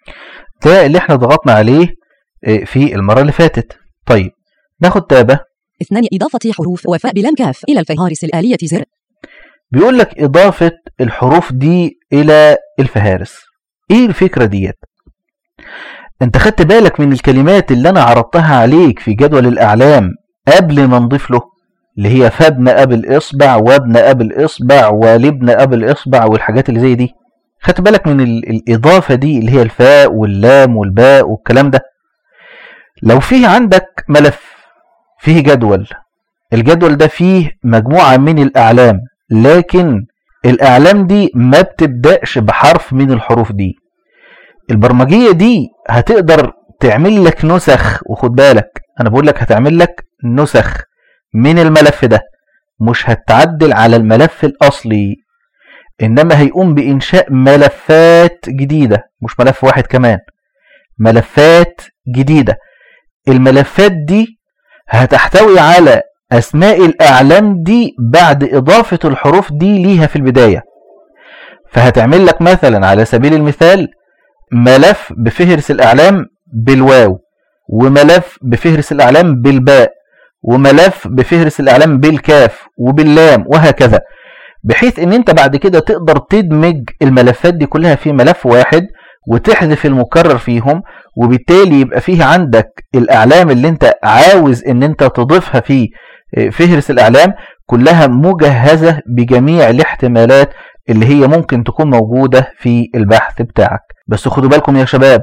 ده اللي احنا ضغطنا عليه آه، في المره اللي فاتت طيب ناخد تابه اثنان إضافة حروف وفاء بلام كاف إلى الفهارس الآلية زر بيقول لك إضافة الحروف دي إلى الفهارس إيه الفكرة ديت؟ أنت خدت بالك من الكلمات اللي أنا عرضتها عليك في جدول الأعلام قبل ما نضيف له اللي هي فابن قبل إصبع وابن قبل إصبع ولبن قبل إصبع والحاجات اللي زي دي خدت بالك من ال- الإضافة دي اللي هي الفاء واللام والباء والكلام ده لو فيه عندك ملف فيه جدول الجدول ده فيه مجموعة من الأعلام لكن الأعلام دي ما بتبدأش بحرف من الحروف دي البرمجية دي هتقدر تعمل لك نسخ وخد بالك أنا بقول لك هتعمل لك نسخ من الملف ده مش هتعدل على الملف الأصلي إنما هيقوم بإنشاء ملفات جديدة مش ملف واحد كمان ملفات جديدة الملفات دي هتحتوي على أسماء الأعلام دي بعد إضافة الحروف دي ليها في البداية فهتعمل لك مثلا على سبيل المثال ملف بفهرس الأعلام بالواو وملف بفهرس الأعلام بالباء وملف بفهرس الأعلام بالكاف وباللام وهكذا بحيث ان انت بعد كده تقدر تدمج الملفات دي كلها في ملف واحد وتحذف المكرر فيهم وبالتالي يبقى فيه عندك الاعلام اللي انت عاوز ان انت تضيفها في فهرس الاعلام كلها مجهزة بجميع الاحتمالات اللي هي ممكن تكون موجودة في البحث بتاعك بس خدوا بالكم يا شباب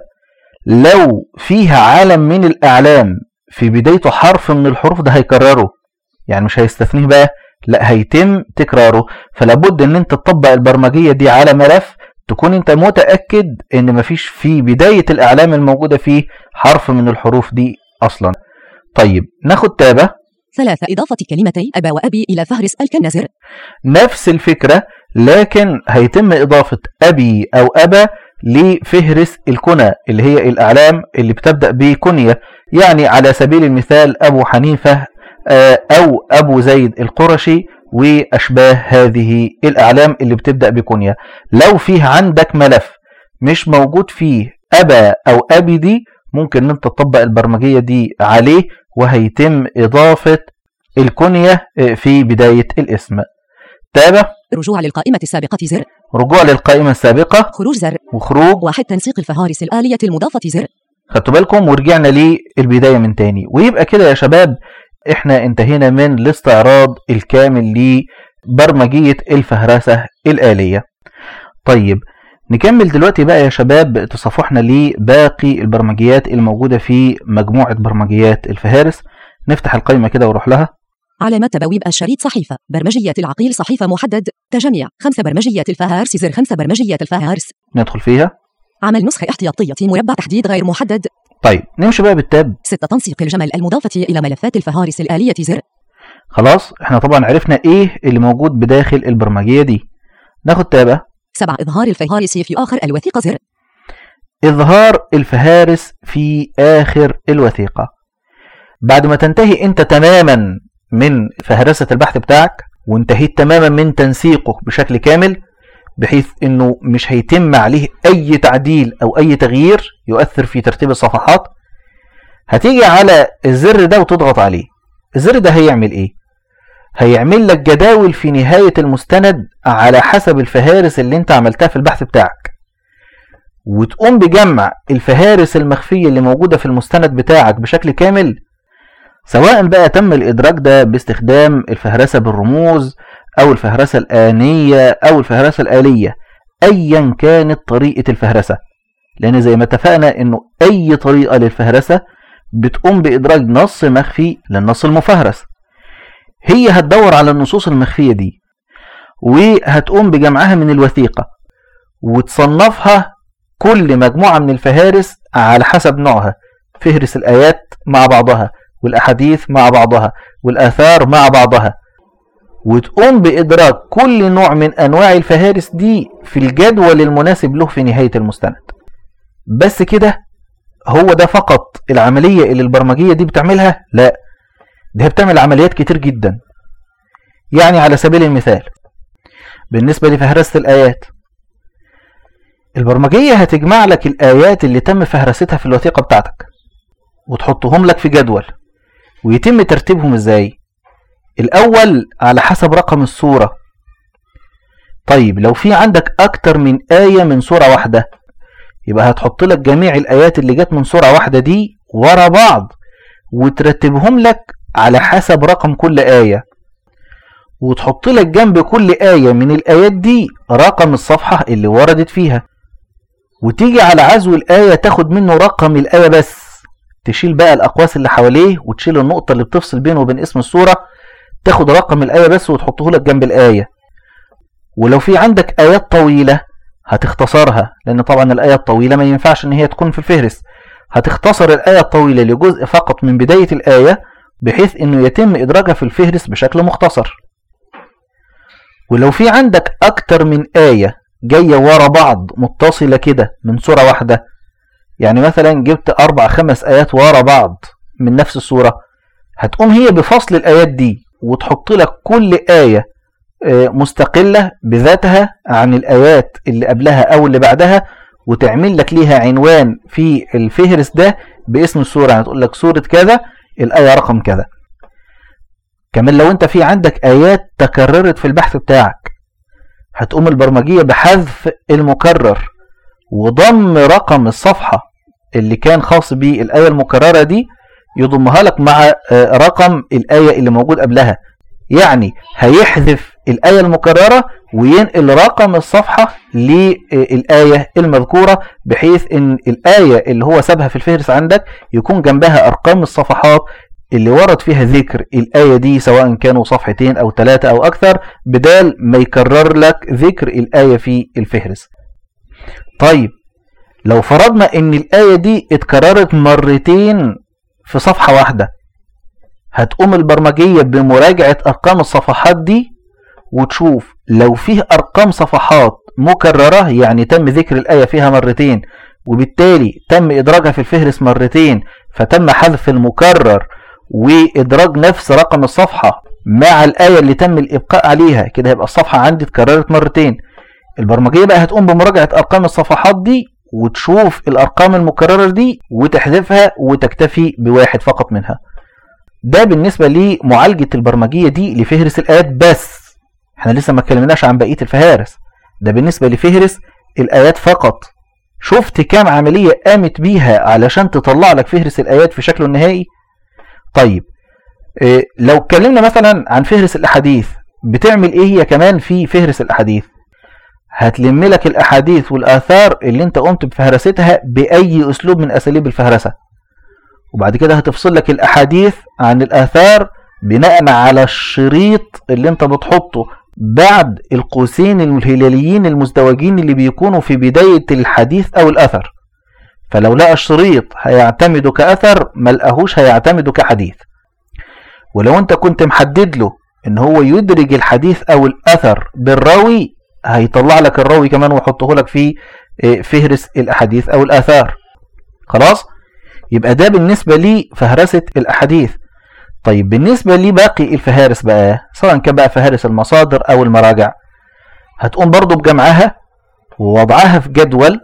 لو فيها عالم من الاعلام في بدايته حرف من الحروف ده هيكرره يعني مش هيستثنيه بقى لا هيتم تكراره فلابد ان انت تطبق البرمجيه دي على ملف تكون انت متاكد ان مفيش في بدايه الاعلام الموجوده فيه حرف من الحروف دي اصلا طيب ناخد تابه ثلاثة إضافة كلمتي أبا وأبي إلى فهرس الكنزر نفس الفكره لكن هيتم اضافه ابي او ابا لفهرس الكنى اللي هي الاعلام اللي بتبدا بكنيه يعني على سبيل المثال ابو حنيفه آه، أو أبو زيد القرشي وأشباه هذه الأعلام اللي بتبدأ بكنية لو فيه عندك ملف مش موجود فيه أبا أو أبي دي ممكن أنت تطبق البرمجية دي عليه وهيتم إضافة الكنية آه، في بداية الاسم تابع رجوع للقائمة السابقة زر رجوع للقائمة السابقة خروج زر وخروج واحد تنسيق الفهارس الآلية المضافة زر خدتوا بالكم ورجعنا للبداية من تاني ويبقى كده يا شباب احنا انتهينا من الاستعراض الكامل لبرمجية الفهرسة الآلية طيب نكمل دلوقتي بقى يا شباب تصفحنا لباقي البرمجيات الموجودة في مجموعة برمجيات الفهارس نفتح القائمة كده ونروح لها علامة تبويب الشريط صحيفة برمجية العقيل صحيفة محدد تجميع خمسة برمجية الفهارس زر خمسة برمجية الفهارس ندخل فيها عمل نسخة احتياطية مربع تحديد غير محدد طيب نمشي بقى بالتاب ستة تنسيق الجمل المضافة إلى ملفات الفهارس الآلية زر خلاص احنا طبعا عرفنا ايه اللي موجود بداخل البرمجية دي ناخد تابة سبع إظهار الفهارس في آخر الوثيقة زر إظهار الفهارس في آخر الوثيقة بعد ما تنتهي أنت تماما من فهرسة البحث بتاعك وانتهيت تماما من تنسيقه بشكل كامل بحيث أنه مش هيتم عليه أي تعديل أو أي تغيير يؤثر في ترتيب الصفحات هتيجي على الزر ده وتضغط عليه الزر ده هيعمل إيه؟ هيعمل لك جداول في نهاية المستند على حسب الفهارس اللي انت عملتها في البحث بتاعك وتقوم بجمع الفهارس المخفية اللي موجودة في المستند بتاعك بشكل كامل سواء بقى تم الإدراك ده باستخدام الفهرسة بالرموز أو الفهرسة الآنية أو الفهرسة الآلية أيا كانت طريقة الفهرسة لأن زي ما اتفقنا إنه أي طريقة للفهرسة بتقوم بإدراج نص مخفي للنص المفهرس هي هتدور على النصوص المخفية دي وهتقوم بجمعها من الوثيقة وتصنفها كل مجموعة من الفهارس على حسب نوعها فهرس الآيات مع بعضها والأحاديث مع بعضها والآثار مع بعضها وتقوم بإدراك كل نوع من أنواع الفهارس دي في الجدول المناسب له في نهاية المستند بس كده هو ده فقط العملية اللي البرمجية دي بتعملها لا دي بتعمل عمليات كتير جدا يعني على سبيل المثال بالنسبة لفهرسة الآيات البرمجية هتجمع لك الآيات اللي تم فهرستها في الوثيقة بتاعتك وتحطهم لك في جدول ويتم ترتيبهم ازاي الأول على حسب رقم السورة طيب لو في عندك أكتر من آية من سورة واحدة يبقى هتحط لك جميع الآيات اللي جت من سورة واحدة دي ورا بعض وترتبهم لك على حسب رقم كل آية وتحط لك جنب كل آية من الآيات دي رقم الصفحة اللي وردت فيها وتيجي على عزو الآية تاخد منه رقم الآية بس تشيل بقى الأقواس اللي حواليه وتشيل النقطة اللي بتفصل بينه وبين اسم السورة تاخد رقم الآية بس وتحطه لك جنب الآية ولو في عندك آيات طويلة هتختصرها لأن طبعا الآية الطويلة ما ينفعش إن هي تكون في الفهرس هتختصر الآية الطويلة لجزء فقط من بداية الآية بحيث انه يتم ادراجها في الفهرس بشكل مختصر ولو في عندك اكتر من آية جاية ورا بعض متصلة كده من سورة واحدة يعني مثلا جبت اربع خمس ايات ورا بعض من نفس السورة هتقوم هي بفصل الايات دي وتحط لك كل آية آه، مستقلة بذاتها عن الآيات اللي قبلها أو اللي بعدها وتعمل لك ليها عنوان في الفهرس ده باسم السورة يعني تقول لك سورة كذا الآية رقم كذا كمان لو انت في عندك آيات تكررت في البحث بتاعك هتقوم البرمجية بحذف المكرر وضم رقم الصفحة اللي كان خاص بالآية المكررة دي يضمها لك مع آه، رقم الآية اللي موجود قبلها يعني هيحذف الآية المكررة وينقل رقم الصفحة للآية المذكورة بحيث ان الآية اللي هو سابها في الفهرس عندك يكون جنبها أرقام الصفحات اللي ورد فيها ذكر الآية دي سواء كانوا صفحتين أو ثلاثة أو أكثر بدال ما يكرر لك ذكر الآية في الفهرس طيب لو فرضنا ان الآية دي اتكررت مرتين في صفحة واحدة هتقوم البرمجية بمراجعة أرقام الصفحات دي وتشوف لو فيه أرقام صفحات مكررة يعني تم ذكر الآية فيها مرتين وبالتالي تم إدراجها في الفهرس مرتين فتم حذف المكرر وإدراج نفس رقم الصفحة مع الآية اللي تم الإبقاء عليها كده يبقى الصفحة عندي اتكررت مرتين البرمجية بقى هتقوم بمراجعة أرقام الصفحات دي وتشوف الأرقام المكررة دي وتحذفها وتكتفي بواحد فقط منها ده بالنسبة لمعالجة البرمجية دي لفهرس الآيات بس احنا لسه ما اتكلمناش عن بقية الفهارس ده بالنسبة لفهرس الآيات فقط شفت كام عملية قامت بيها علشان تطلع لك فهرس الآيات في شكله النهائي طيب اه لو اتكلمنا مثلا عن فهرس الأحاديث بتعمل ايه هي كمان في فهرس الأحاديث هتلم لك الأحاديث والآثار اللي انت قمت بفهرستها بأي أسلوب من أساليب الفهرسة وبعد كده هتفصل لك الأحاديث عن الآثار بناء على الشريط اللي انت بتحطه بعد القوسين الهلاليين المزدوجين اللي بيكونوا في بداية الحديث أو الأثر فلو لقى الشريط هيعتمد كأثر ما لقاهوش هيعتمد كحديث ولو انت كنت محدد له ان هو يدرج الحديث او الاثر بالراوي هيطلع لك الراوي كمان ويحطه لك في فهرس الاحاديث او الاثار خلاص يبقى ده بالنسبة لي فهرسة الاحاديث طيب بالنسبة لباقي الفهارس بقى سواء كان بقى فهارس المصادر أو المراجع هتقوم برضو بجمعها ووضعها في جدول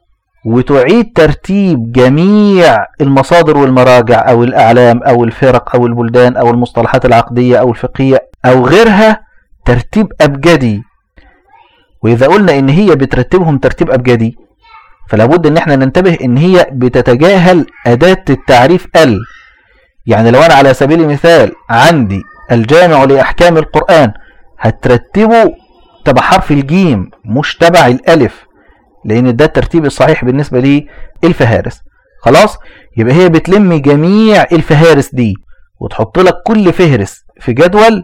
وتعيد ترتيب جميع المصادر والمراجع أو الأعلام أو الفرق أو البلدان أو المصطلحات العقدية أو الفقهية أو غيرها ترتيب أبجدي وإذا قلنا إن هي بترتبهم ترتيب أبجدي فلا بد إن احنا ننتبه إن هي بتتجاهل أداة التعريف ال يعني لو أنا على سبيل المثال عندي الجامع لأحكام القرآن هترتبه تبع حرف الجيم مش تبع الألف لأن ده الترتيب الصحيح بالنسبة لي الفهارس خلاص يبقى هي بتلم جميع الفهارس دي وتحط لك كل فهرس في جدول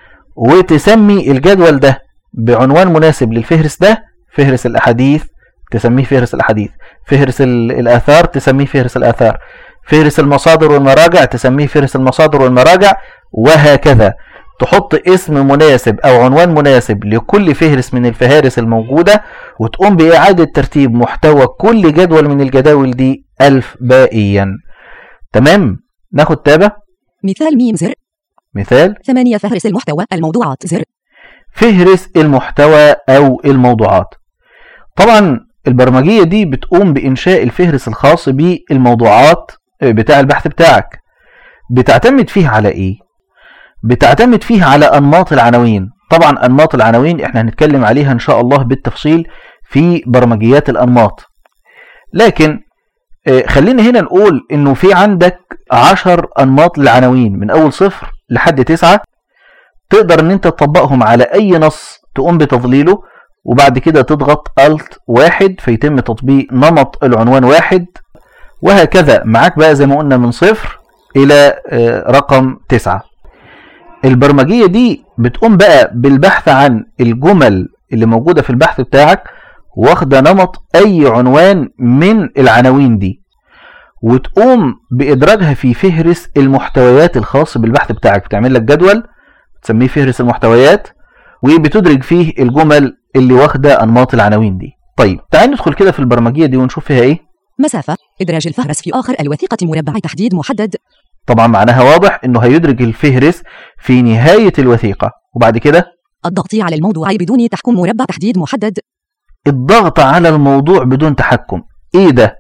وتسمي الجدول ده بعنوان مناسب للفهرس ده فهرس الأحاديث تسميه فهرس الأحاديث فهرس الآثار تسميه فهرس الآثار فهرس المصادر والمراجع تسميه فهرس المصادر والمراجع وهكذا تحط اسم مناسب او عنوان مناسب لكل فهرس من الفهارس الموجودة وتقوم بإعادة ترتيب محتوى كل جدول من الجداول دي ألف بائيا تمام ناخد تابة مثال ميم زر مثال ثمانية فهرس المحتوى الموضوعات زر فهرس المحتوى أو الموضوعات طبعا البرمجية دي بتقوم بإنشاء الفهرس الخاص بالموضوعات بتاع البحث بتاعك بتعتمد فيه على ايه بتعتمد فيه على انماط العناوين طبعا انماط العناوين احنا هنتكلم عليها ان شاء الله بالتفصيل في برمجيات الانماط لكن خلينا هنا نقول انه في عندك عشر انماط للعناوين من اول صفر لحد تسعة تقدر ان انت تطبقهم على اي نص تقوم بتظليله وبعد كده تضغط الت واحد فيتم تطبيق نمط العنوان واحد وهكذا معاك بقى زي ما قلنا من صفر إلى رقم تسعة البرمجية دي بتقوم بقى بالبحث عن الجمل اللي موجودة في البحث بتاعك واخدة نمط أي عنوان من العناوين دي وتقوم بإدراجها في فهرس المحتويات الخاص بالبحث بتاعك بتعمل لك جدول تسميه فهرس المحتويات وبتدرج فيه الجمل اللي واخدة أنماط العناوين دي طيب تعال ندخل كده في البرمجية دي ونشوف فيها إيه مسافة إدراج الفهرس في آخر الوثيقة مربع تحديد محدد طبعا معناها واضح إنه هيدرج الفهرس في نهاية الوثيقة وبعد كده الضغط على الموضوع بدون تحكم مربع تحديد محدد الضغط على الموضوع بدون تحكم ايه ده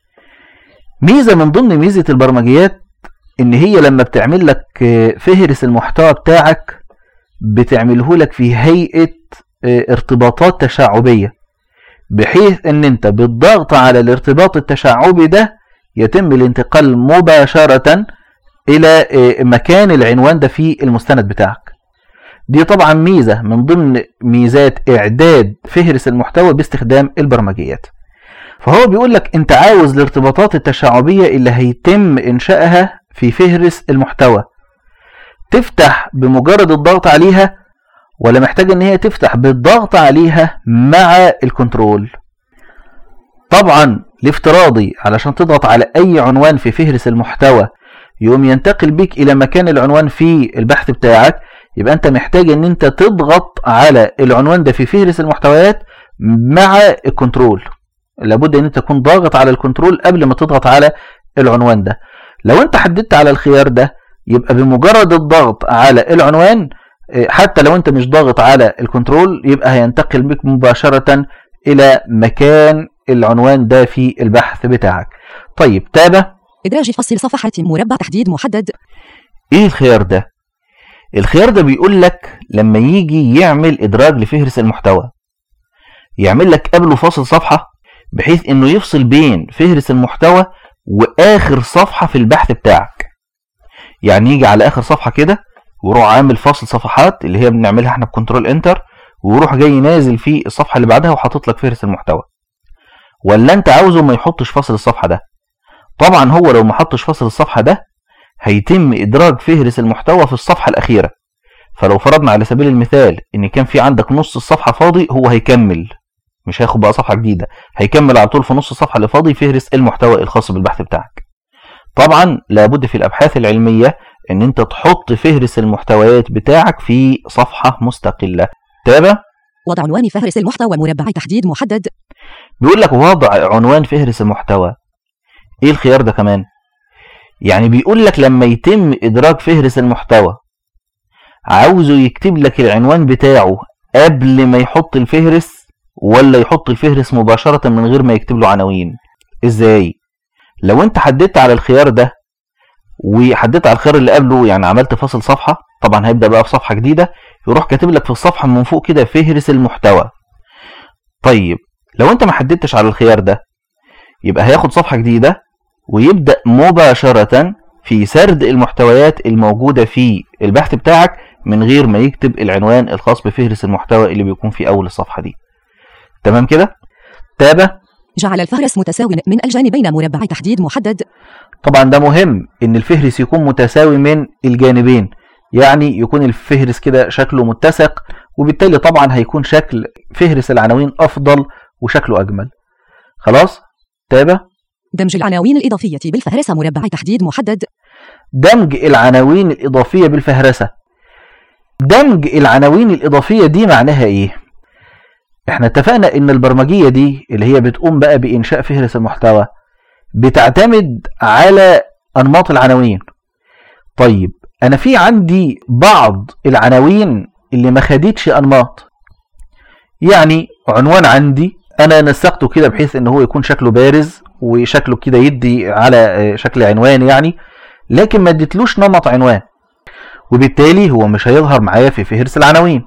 ميزة من ضمن ميزة البرمجيات ان هي لما بتعمل لك آه، فهرس المحتوى بتاعك بتعمله لك في هيئة آه، ارتباطات تشعبية بحيث ان انت بالضغط على الارتباط التشعبي ده يتم الانتقال مباشرة الى آه، مكان العنوان ده في المستند بتاعك دي طبعا ميزة من ضمن ميزات إعداد فهرس المحتوى باستخدام البرمجيات فهو بيقول لك أنت عاوز الارتباطات التشعبية اللي هيتم إنشائها في فهرس المحتوى تفتح بمجرد الضغط عليها ولا محتاج ان هي تفتح بالضغط عليها مع الكنترول طبعا الافتراضي علشان تضغط على اي عنوان في فهرس المحتوى يقوم ينتقل بيك الى مكان العنوان في البحث بتاعك يبقى انت محتاج ان انت تضغط على العنوان ده في فهرس المحتويات مع الكنترول لابد ان انت تكون ضاغط على الكنترول قبل ما تضغط على العنوان ده لو انت حددت على الخيار ده يبقى بمجرد الضغط على العنوان اه، حتى لو انت مش ضاغط على الكنترول يبقى هينتقل بك مباشرة الى مكان العنوان ده في البحث بتاعك طيب تابع إدراج فصل صفحة مربع تحديد محدد ايه الخيار ده الخيار ده بيقول لك لما يجي يعمل ادراج لفهرس المحتوى يعمل لك قبله فاصل صفحة بحيث انه يفصل بين فهرس المحتوى واخر صفحة في البحث بتاعك يعني يجي على اخر صفحة كده ويروح عامل فاصل صفحات اللي هي بنعملها احنا بكنترول انتر ويروح جاي نازل في الصفحة اللي بعدها وحاطط لك فهرس المحتوى ولا انت عاوزه ما يحطش فاصل الصفحة ده طبعا هو لو ما حطش فاصل الصفحة ده هيتم إدراج فهرس المحتوى في الصفحة الأخيرة فلو فرضنا على سبيل المثال إن كان في عندك نص الصفحة فاضي هو هيكمل مش هياخد بقى صفحة جديدة هيكمل على طول في نص الصفحة اللي فاضي فهرس المحتوى الخاص بالبحث بتاعك طبعا لابد في الأبحاث العلمية إن أنت تحط فهرس المحتويات بتاعك في صفحة مستقلة تابع وضع عنوان فهرس المحتوى مربع تحديد محدد بيقول لك وضع عنوان فهرس المحتوى ايه الخيار ده كمان يعني بيقول لك لما يتم ادراج فهرس المحتوى عاوزه يكتب لك العنوان بتاعه قبل ما يحط الفهرس ولا يحط الفهرس مباشرة من غير ما يكتب له عناوين ازاي لو انت حددت على الخيار ده وحددت على الخيار اللي قبله يعني عملت فاصل صفحة طبعا هيبدأ بقى في صفحة جديدة يروح كاتب لك في الصفحة من فوق كده فهرس المحتوى طيب لو انت ما حددتش على الخيار ده يبقى هياخد صفحة جديدة ويبدأ مباشرة في سرد المحتويات الموجودة في البحث بتاعك من غير ما يكتب العنوان الخاص بفهرس المحتوى اللي بيكون في أول الصفحة دي تمام كده تابع جعل الفهرس متساوي من الجانبين مربع تحديد محدد طبعا ده مهم ان الفهرس يكون متساوي من الجانبين يعني يكون الفهرس كده شكله متسق وبالتالي طبعا هيكون شكل فهرس العناوين افضل وشكله اجمل خلاص تابع دمج العناوين الإضافية بالفهرسة مربع تحديد محدد دمج العناوين الإضافية بالفهرسة دمج العناوين الإضافية دي معناها إيه؟ إحنا اتفقنا إن البرمجية دي اللي هي بتقوم بقى بإنشاء فهرس المحتوى بتعتمد على أنماط العناوين طيب أنا في عندي بعض العناوين اللي ما خدتش أنماط يعني عنوان عندي أنا نسقته كده بحيث إن هو يكون شكله بارز وشكله كده يدي على آه، شكل عنوان يعني لكن ما اديتلوش نمط عنوان وبالتالي هو مش هيظهر معايا في فهرس العناوين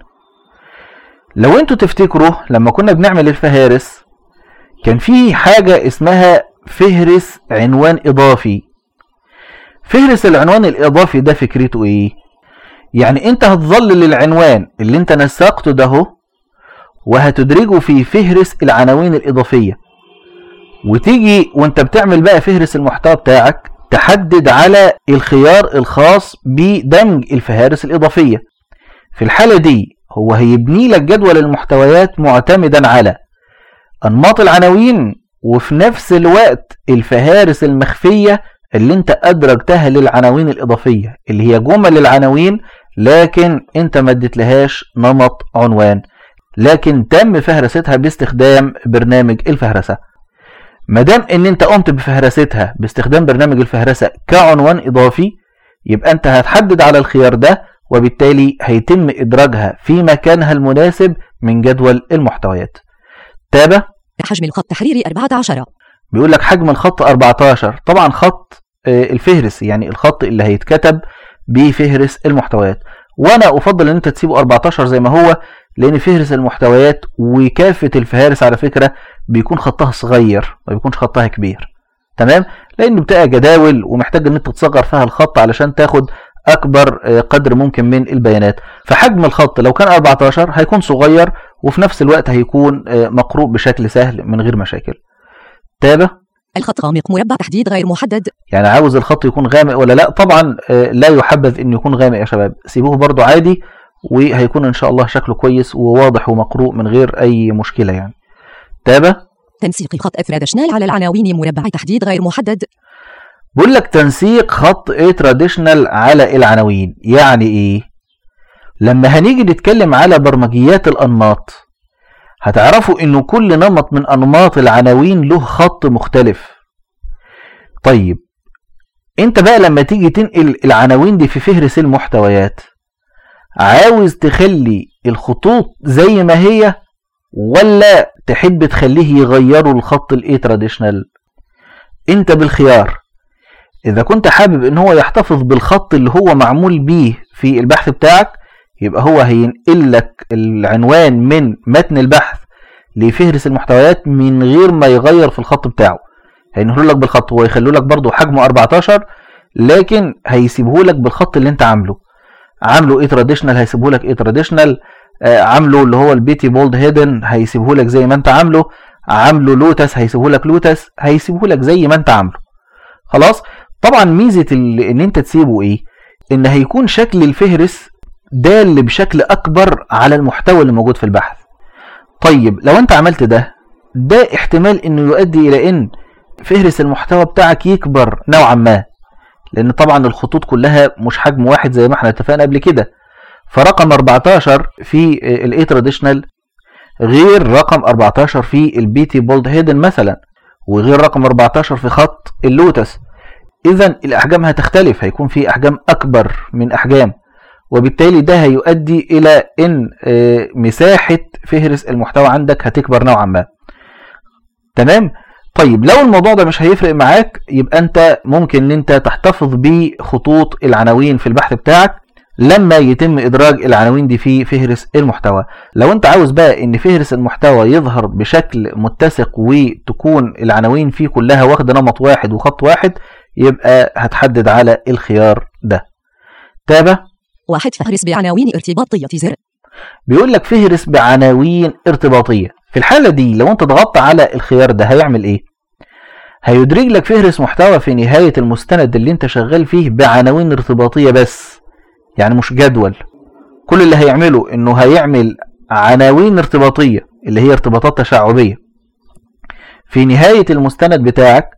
لو انتوا تفتكروا لما كنا بنعمل الفهارس كان في حاجة اسمها فهرس عنوان اضافي فهرس العنوان الاضافي ده فكرته ايه يعني انت هتظلل العنوان اللي انت نسقته ده هو وهتدرجه في فهرس العناوين الاضافيه وتيجي وانت بتعمل بقى فهرس المحتوى بتاعك تحدد على الخيار الخاص بدمج الفهارس الإضافية في الحالة دي هو هيبني لك جدول المحتويات معتمدا على أنماط العناوين وفي نفس الوقت الفهارس المخفية اللي انت ادرجتها للعناوين الاضافية اللي هي جمل العناوين لكن انت ما اديتلهاش نمط عنوان لكن تم فهرستها باستخدام برنامج الفهرسة ما دام ان انت قمت بفهرستها باستخدام برنامج الفهرسة كعنوان اضافي يبقى انت هتحدد على الخيار ده وبالتالي هيتم ادراجها في مكانها المناسب من جدول المحتويات تابع حجم الخط تحريري 14 بيقول لك حجم الخط 14 طبعا خط آه، الفهرس يعني الخط اللي هيتكتب بفهرس المحتويات وانا افضل ان انت تسيبه 14 زي ما هو لان فهرس المحتويات وكافه الفهارس على فكره بيكون خطها صغير ما بيكونش خطها كبير تمام لان بتبقى جداول ومحتاج ان انت تصغر فيها الخط علشان تاخد اكبر آه، قدر ممكن من البيانات فحجم الخط لو كان 14 هيكون صغير وفي نفس الوقت هيكون آه، مقروء بشكل سهل من غير مشاكل تابع الخط غامق مربع تحديد غير محدد يعني عاوز الخط يكون غامق ولا لا طبعا آه، لا يحبذ ان يكون غامق يا شباب سيبوه برضو عادي وهيكون ان شاء الله شكله كويس وواضح ومقروء من غير اي مشكلة يعني تابع تنسيق خط افراد شنال على العناوين مربع تحديد غير محدد بقول لك تنسيق خط ايه تراديشنال على العناوين يعني ايه لما هنيجي نتكلم على برمجيات الانماط هتعرفوا انه كل نمط من انماط العناوين له خط مختلف طيب انت بقى لما تيجي تنقل العناوين دي في فهرس المحتويات عاوز تخلي الخطوط زي ما هي ولا تحب تخليه يغيروا الخط الايه تراديشنال انت بالخيار اذا كنت حابب ان هو يحتفظ بالخط اللي هو معمول بيه في البحث بتاعك يبقى هو هينقل لك العنوان من متن البحث لفهرس المحتويات من غير ما يغير في الخط بتاعه هينقله لك بالخط ويخلوا لك برضه حجمه 14 لكن هيسيبه لك بالخط اللي انت عامله عامله ايه تراديشنال هيسيبه لك ايه تراديشنال آه عامله اللي هو البيتي بولد هيدن هيسيبه لك زي ما انت عامله عامله لوتس هيسيبه لك لوتس هيسيبه لك زي ما انت عامله خلاص طبعا ميزه ال- ان انت تسيبه ايه ان هيكون شكل الفهرس دال بشكل اكبر على المحتوى اللي موجود في البحث طيب لو انت عملت ده ده احتمال انه يؤدي الى ان فهرس المحتوى بتاعك يكبر نوعا ما لان طبعا الخطوط كلها مش حجم واحد زي ما احنا اتفقنا قبل كده فرقم 14 في الاي تراديشنال غير رقم 14 في البيتي بولد هيدن مثلا وغير رقم 14 في خط اللوتس اذا الاحجام هتختلف هيكون في احجام اكبر من احجام وبالتالي ده هيؤدي الى ان آه، مساحه فهرس المحتوى عندك هتكبر نوعا ما تمام طيب لو الموضوع ده مش هيفرق معاك يبقى انت ممكن ان انت تحتفظ بخطوط العناوين في البحث بتاعك لما يتم ادراج العناوين دي في فهرس المحتوى لو انت عاوز بقى ان فهرس المحتوى يظهر بشكل متسق وتكون العناوين فيه كلها واخده نمط واحد وخط واحد يبقى هتحدد على الخيار ده تابع واحد فهرس بعناوين ارتباطية زر بيقول لك فهرس بعناوين ارتباطية في الحالة دي لو انت ضغطت على الخيار ده هيعمل ايه هيدرج لك فهرس محتوى في نهاية المستند اللي انت شغال فيه بعناوين ارتباطية بس يعني مش جدول كل اللي هيعمله انه هيعمل عناوين ارتباطية اللي هي ارتباطات تشعبية في نهاية المستند بتاعك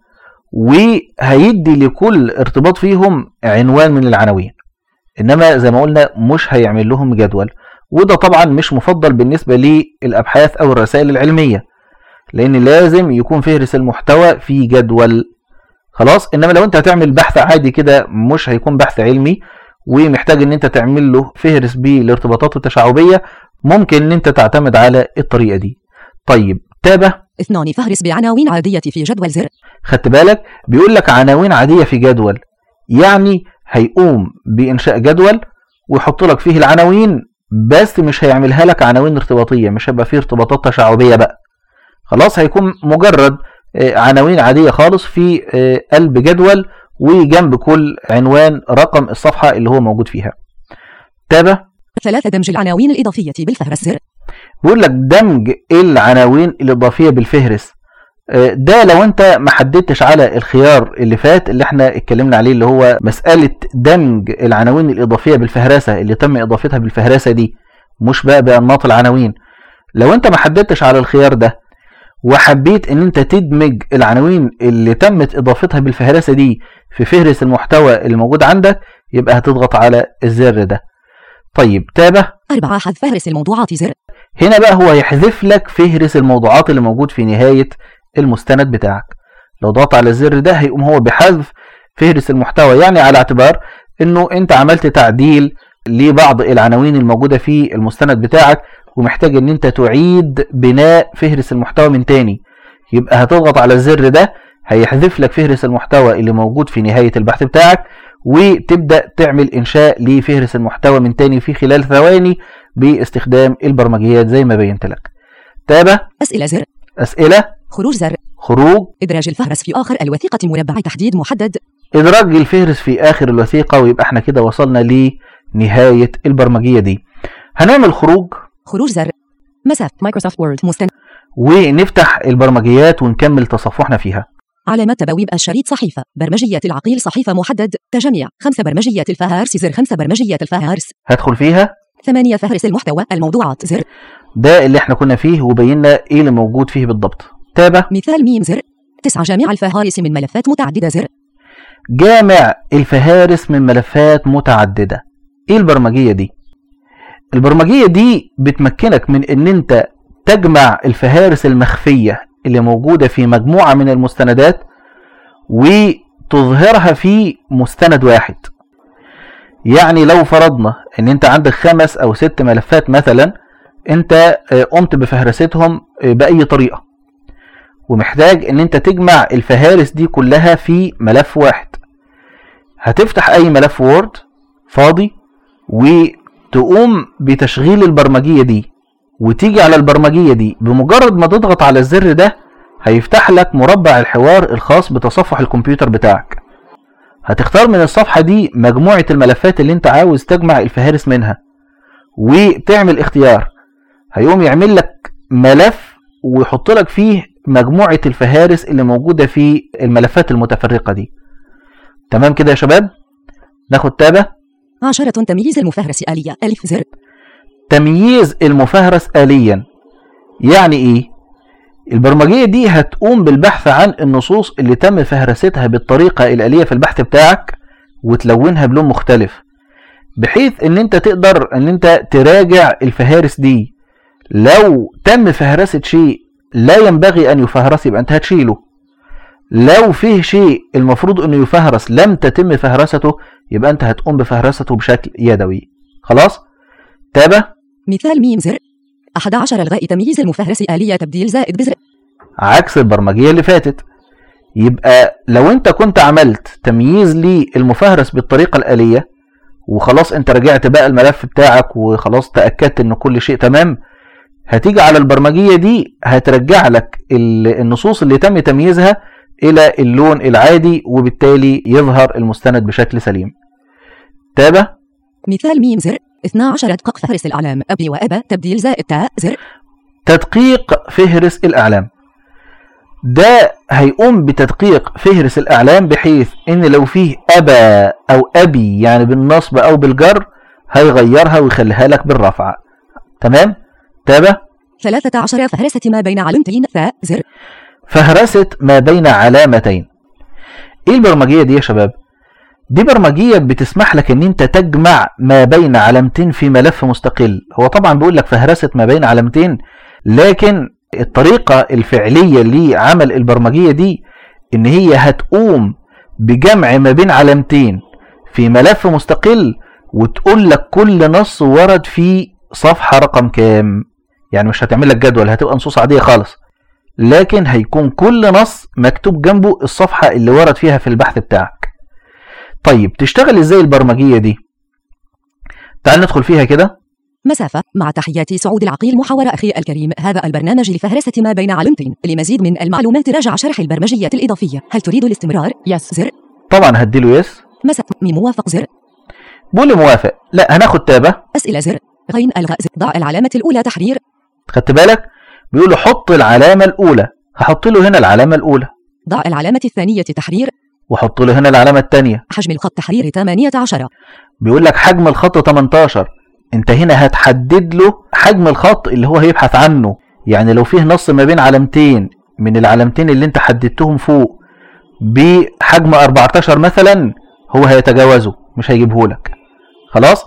وهيدي لكل ارتباط فيهم عنوان من العناوين انما زي ما قلنا مش هيعمل لهم جدول وده طبعا مش مفضل بالنسبة للأبحاث أو الرسائل العلمية لأن لازم يكون فهرس المحتوى في جدول خلاص إنما لو أنت هتعمل بحث عادي كده مش هيكون بحث علمي ومحتاج إن أنت تعمل له فهرس بالارتباطات التشعبية ممكن إن أنت تعتمد على الطريقة دي طيب تابع اثنان فهرس بعناوين عادية في جدول زر خدت بالك بيقول لك عناوين عادية في جدول يعني هيقوم بإنشاء جدول ويحط لك فيه العناوين بس مش هيعملها لك عناوين ارتباطية مش هيبقى فيه ارتباطات تشعبية بقى خلاص هيكون مجرد آه، عناوين عادية خالص في آه، قلب جدول وجنب كل عنوان رقم الصفحة اللي هو موجود فيها تابع ثلاثة دمج العناوين الإضافية بالفهرس زر بيقول لك دمج العناوين الإضافية بالفهرس آه، ده لو انت ما حددتش على الخيار اللي فات اللي احنا اتكلمنا عليه اللي هو مسألة دمج العناوين الإضافية بالفهرسة اللي تم إضافتها بالفهرسة دي مش بقى بأنماط العناوين لو انت ما حددتش على الخيار ده وحبيت ان انت تدمج العناوين اللي تمت اضافتها بالفهرسه دي في فهرس المحتوى اللي موجود عندك يبقى هتضغط على الزر ده طيب تابع أربعة حذف فهرس الموضوعات زر هنا بقى هو يحذف لك فهرس الموضوعات اللي موجود في نهاية المستند بتاعك لو ضغطت على الزر ده هيقوم هو بحذف فهرس المحتوى يعني على اعتبار انه انت عملت تعديل لبعض العناوين الموجودة في المستند بتاعك ومحتاج ان انت تعيد بناء فهرس المحتوى من تاني يبقى هتضغط على الزر ده هيحذف لك فهرس المحتوى اللي موجود في نهاية البحث بتاعك وتبدأ تعمل إنشاء لفهرس المحتوى من تاني في خلال ثواني باستخدام البرمجيات زي ما بينت لك تابع أسئلة زر أسئلة خروج زر خروج إدراج الفهرس في آخر الوثيقة مربع تحديد محدد إدراج الفهرس في آخر الوثيقة ويبقى احنا كده وصلنا لنهاية البرمجية دي هنعمل خروج خروج زر مسافة مايكروسوفت وورد مستند ونفتح البرمجيات ونكمل تصفحنا فيها علامة تبويب الشريط صحيفة برمجية العقيل صحيفة محدد تجميع خمسة برمجية الفهارس زر خمسة برمجية الفهارس هدخل فيها ثمانية فهرس المحتوى الموضوعات زر ده اللي احنا كنا فيه وبينا ايه اللي موجود فيه بالضبط تابع مثال ميم زر تسعة جامع الفهارس من ملفات متعددة زر جامع الفهارس من ملفات متعددة ايه البرمجية دي البرمجية دي بتمكنك من ان انت تجمع الفهارس المخفية اللي موجودة في مجموعة من المستندات وتظهرها في مستند واحد يعني لو فرضنا ان انت عندك خمس او ست ملفات مثلا انت آه، قمت بفهرستهم آه، بأي طريقة ومحتاج ان انت تجمع الفهارس دي كلها في ملف واحد هتفتح اي ملف وورد فاضي وتقوم بتشغيل البرمجية دي وتيجي على البرمجية دي بمجرد ما تضغط على الزر ده هيفتح لك مربع الحوار الخاص بتصفح الكمبيوتر بتاعك هتختار من الصفحة دي مجموعة الملفات اللي انت عاوز تجمع الفهارس منها وتعمل اختيار هيقوم يعمل لك ملف ويحط لك فيه مجموعة الفهارس اللي موجودة في الملفات المتفرقة دي تمام كده يا شباب ناخد تابة عشرة تمييز المفهرس آلية ألف زر تمييز المفهرس آليا يعني ايه البرمجية دي هتقوم بالبحث عن النصوص اللي تم فهرستها بالطريقة الآلية في البحث بتاعك وتلونها بلون مختلف بحيث ان انت تقدر ان انت تراجع الفهارس دي لو تم فهرسة شيء لا ينبغي ان يفهرس يبقى انت هتشيله لو فيه شيء المفروض انه يفهرس لم تتم فهرسته يبقى انت هتقوم بفهرسته بشكل يدوي خلاص تابع مثال ميم زر أحد عشر إلغاء تمييز المفهرس آلية تبديل زائد بزر عكس البرمجية اللي فاتت يبقى لو انت كنت عملت تمييز للمفهرس بالطريقة الآلية وخلاص انت رجعت بقى الملف بتاعك وخلاص تأكدت ان كل شيء تمام هتيجي على البرمجية دي هترجع لك ال- النصوص اللي تم تمييزها الى اللون العادي وبالتالي يظهر المستند بشكل سليم تابع مثال ميم زر 12 دقق فهرس الأعلام أبي وأبا تبديل زائد تاء زر تدقيق فهرس الأعلام ده هيقوم بتدقيق فهرس الأعلام بحيث إن لو فيه أبا أو أبي يعني بالنصب أو بالجر هيغيرها ويخليها لك بالرفع تمام تابع 13 فهرسة ما بين علامتين ثاء زر فهرسة ما بين علامتين ايه البرمجية دي يا شباب دي برمجية بتسمح لك ان انت تجمع ما بين علامتين في ملف مستقل هو طبعا بيقول لك فهرسة ما بين علامتين لكن الطريقة الفعلية لعمل البرمجية دي ان هي هتقوم بجمع ما بين علامتين في ملف مستقل وتقول لك كل نص ورد في صفحة رقم كام يعني مش هتعمل لك جدول هتبقى نصوص عادية خالص لكن هيكون كل نص مكتوب جنبه الصفحة اللي ورد فيها في البحث بتاعك طيب تشتغل ازاي البرمجية دي تعال ندخل فيها كده مسافة مع تحياتي سعود العقيل محاور أخي الكريم هذا البرنامج لفهرسة ما بين علامتين لمزيد من المعلومات راجع شرح البرمجية الإضافية هل تريد الاستمرار؟ يس زر طبعا هديله يس مسافة مي موافق زر بقول لي موافق لا هناخد تابة أسئلة زر غين ألغاء زر ضع العلامة الأولى تحرير خدت بالك بيقول له حط العلامة الأولى هحط له هنا العلامة الأولى ضع العلامة الثانية تحرير وحط له هنا العلامة الثانية حجم الخط تحرير 18 بيقول لك حجم الخط 18 انت هنا هتحدد له حجم الخط اللي هو هيبحث عنه يعني لو فيه نص ما بين علامتين من العلامتين اللي انت حددتهم فوق بحجم 14 مثلا هو هيتجاوزه مش هيجيبه لك خلاص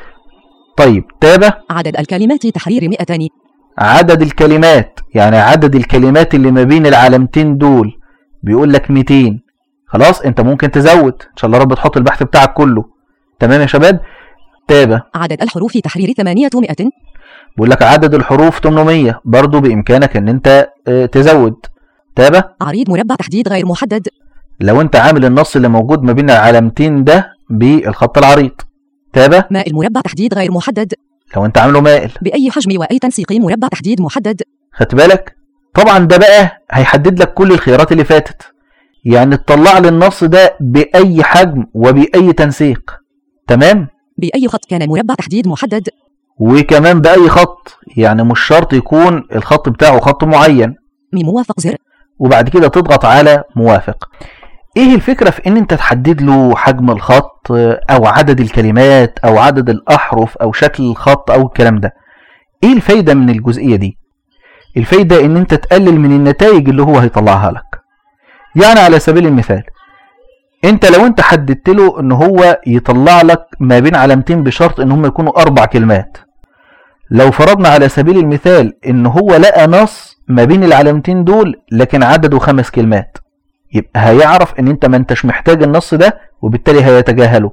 طيب تابع عدد الكلمات تحرير 200 عدد الكلمات يعني عدد الكلمات اللي ما بين العلامتين دول بيقول لك 200 خلاص انت ممكن تزود ان شاء الله رب تحط البحث بتاعك كله تمام يا شباب تابع عدد الحروف تحرير 800 بيقول لك عدد الحروف 800 برضو بامكانك ان انت اه، تزود تابع عريض مربع تحديد غير محدد لو انت عامل النص اللي موجود ما بين العلامتين ده بالخط العريض تابع مائل مربع تحديد غير محدد لو انت عامله مائل بأي حجم وأي تنسيق مربع تحديد محدد خدت بالك طبعا ده بقى هيحدد لك كل الخيارات اللي فاتت يعني تطلع لي النص ده باي حجم وباي تنسيق تمام بأي خط كان مربع تحديد محدد وكمان باي خط يعني مش شرط يكون الخط بتاعه خط معين مي موافق زر وبعد كده تضغط على موافق ايه الفكرة في ان انت تحدد له حجم الخط آه، او عدد الكلمات او عدد الاحرف او شكل الخط او الكلام ده ايه الفايدة من الجزئية دي الفايدة ان انت تقلل من النتائج اللي هو هيطلعها لك يعني على سبيل المثال انت لو انت حددت له ان هو يطلع لك ما بين علامتين بشرط ان هم يكونوا اربع كلمات لو فرضنا على سبيل المثال ان هو لقى نص ما بين العلامتين دول لكن عدده خمس كلمات يبقى هيعرف ان انت ما انتش محتاج النص ده وبالتالي هيتجاهله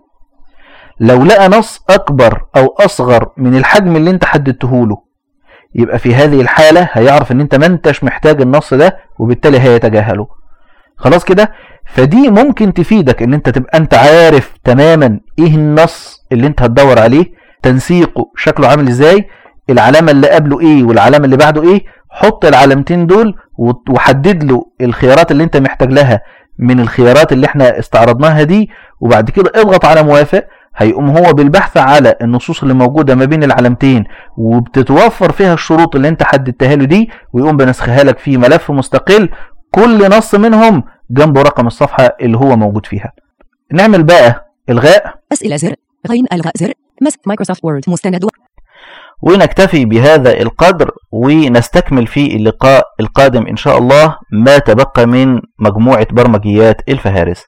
لو لقى نص اكبر او اصغر من الحجم اللي انت حددته له يبقى في هذه الحالة هيعرف ان انت ما انتش محتاج النص ده وبالتالي هيتجاهله خلاص كده فدي ممكن تفيدك ان انت تبقى انت عارف تماما ايه النص اللي انت هتدور عليه تنسيقه شكله عامل ازاي العلامة اللي قبله ايه والعلامة اللي بعده ايه حط العلامتين دول وت- وحدد له الخيارات اللي انت محتاج لها من الخيارات اللي احنا استعرضناها دي وبعد كده اضغط على موافق هيقوم هو بالبحث على النصوص اللي موجودة ما بين العلامتين وبتتوفر فيها الشروط اللي انت حددتها له دي ويقوم بنسخها لك في ملف مستقل كل نص منهم جنبه رقم الصفحة اللي هو موجود فيها نعمل بقى الغاء أسئلة زر غين ألغاء زر مس مايكروسوفت وورد مستند ونكتفي بهذا القدر ونستكمل في اللقاء القادم إن شاء الله ما تبقى من مجموعة برمجيات الفهارس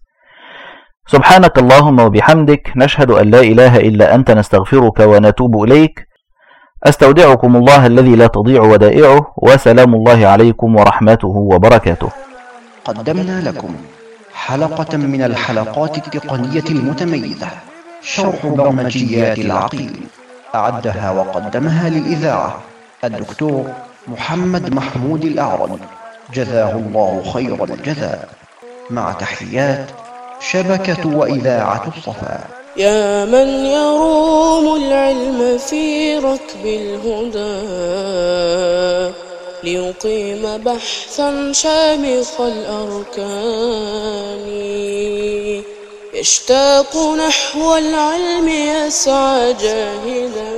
سبحانك اللهم وبحمدك نشهد أن لا إله إلا أنت نستغفرك ونتوب إليك أستودعكم الله الذي لا تضيع ودائعه وسلام الله عليكم ورحمته وبركاته قدمنا لكم حلقة من الحلقات التقنية المتميزة شرح برمجيات العقيل أعدها وقدمها للإذاعة الدكتور محمد محمود الأعرج جزاه الله خير الجزاء مع تحيات شبكة وإذاعة الصفا يا من يروم العلم في ركب الهدى ليقيم بحثا شامخ الأركان يشتاق نحو العلم يسعى جاهدا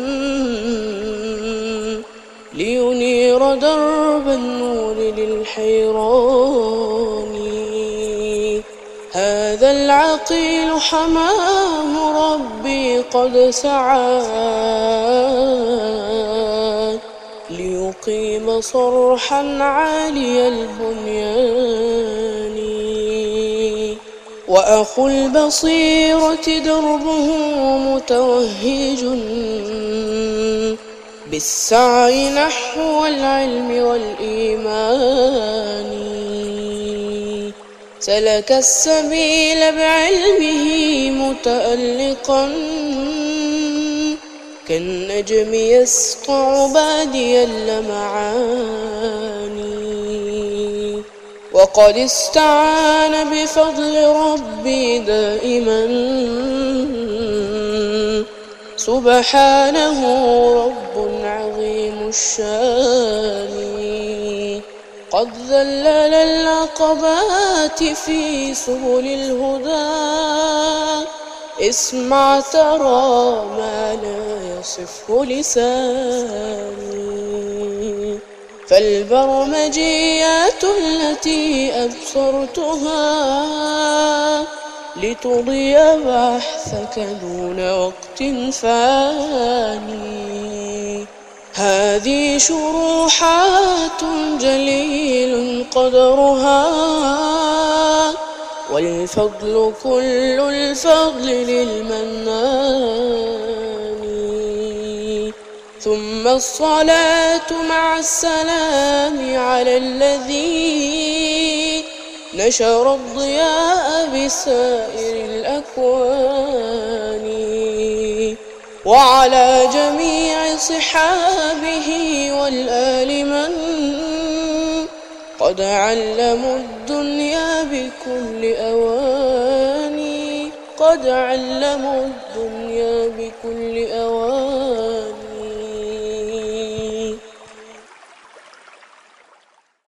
لينير درب النور للحيران هذا العقيل حماه ربي قد سعى ليقيم صرحا عالي البنيان وأخو البصيرة دربه متوهج بالسعي نحو العلم والإيمان سلك السبيل بعلمه متألقا كالنجم يسطع بادي اللمعان وقد استعان بفضل ربي دائما سبحانه رب عظيم الشان قد ذلل العقبات في سبل الهدى اسمع ترى ما لا يصفه لساني فالبرمجيات التي أبصرتها لتضي بحثك دون وقت فاني هذه شروحات جليل قدرها والفضل كل الفضل للمنان ثم الصلاة مع السلام على الذي نشر الضياء بسائر الأكوان وعلى جميع صحابه والآل من قد علموا الدنيا بكل أواني قد علموا الدنيا بكل أواني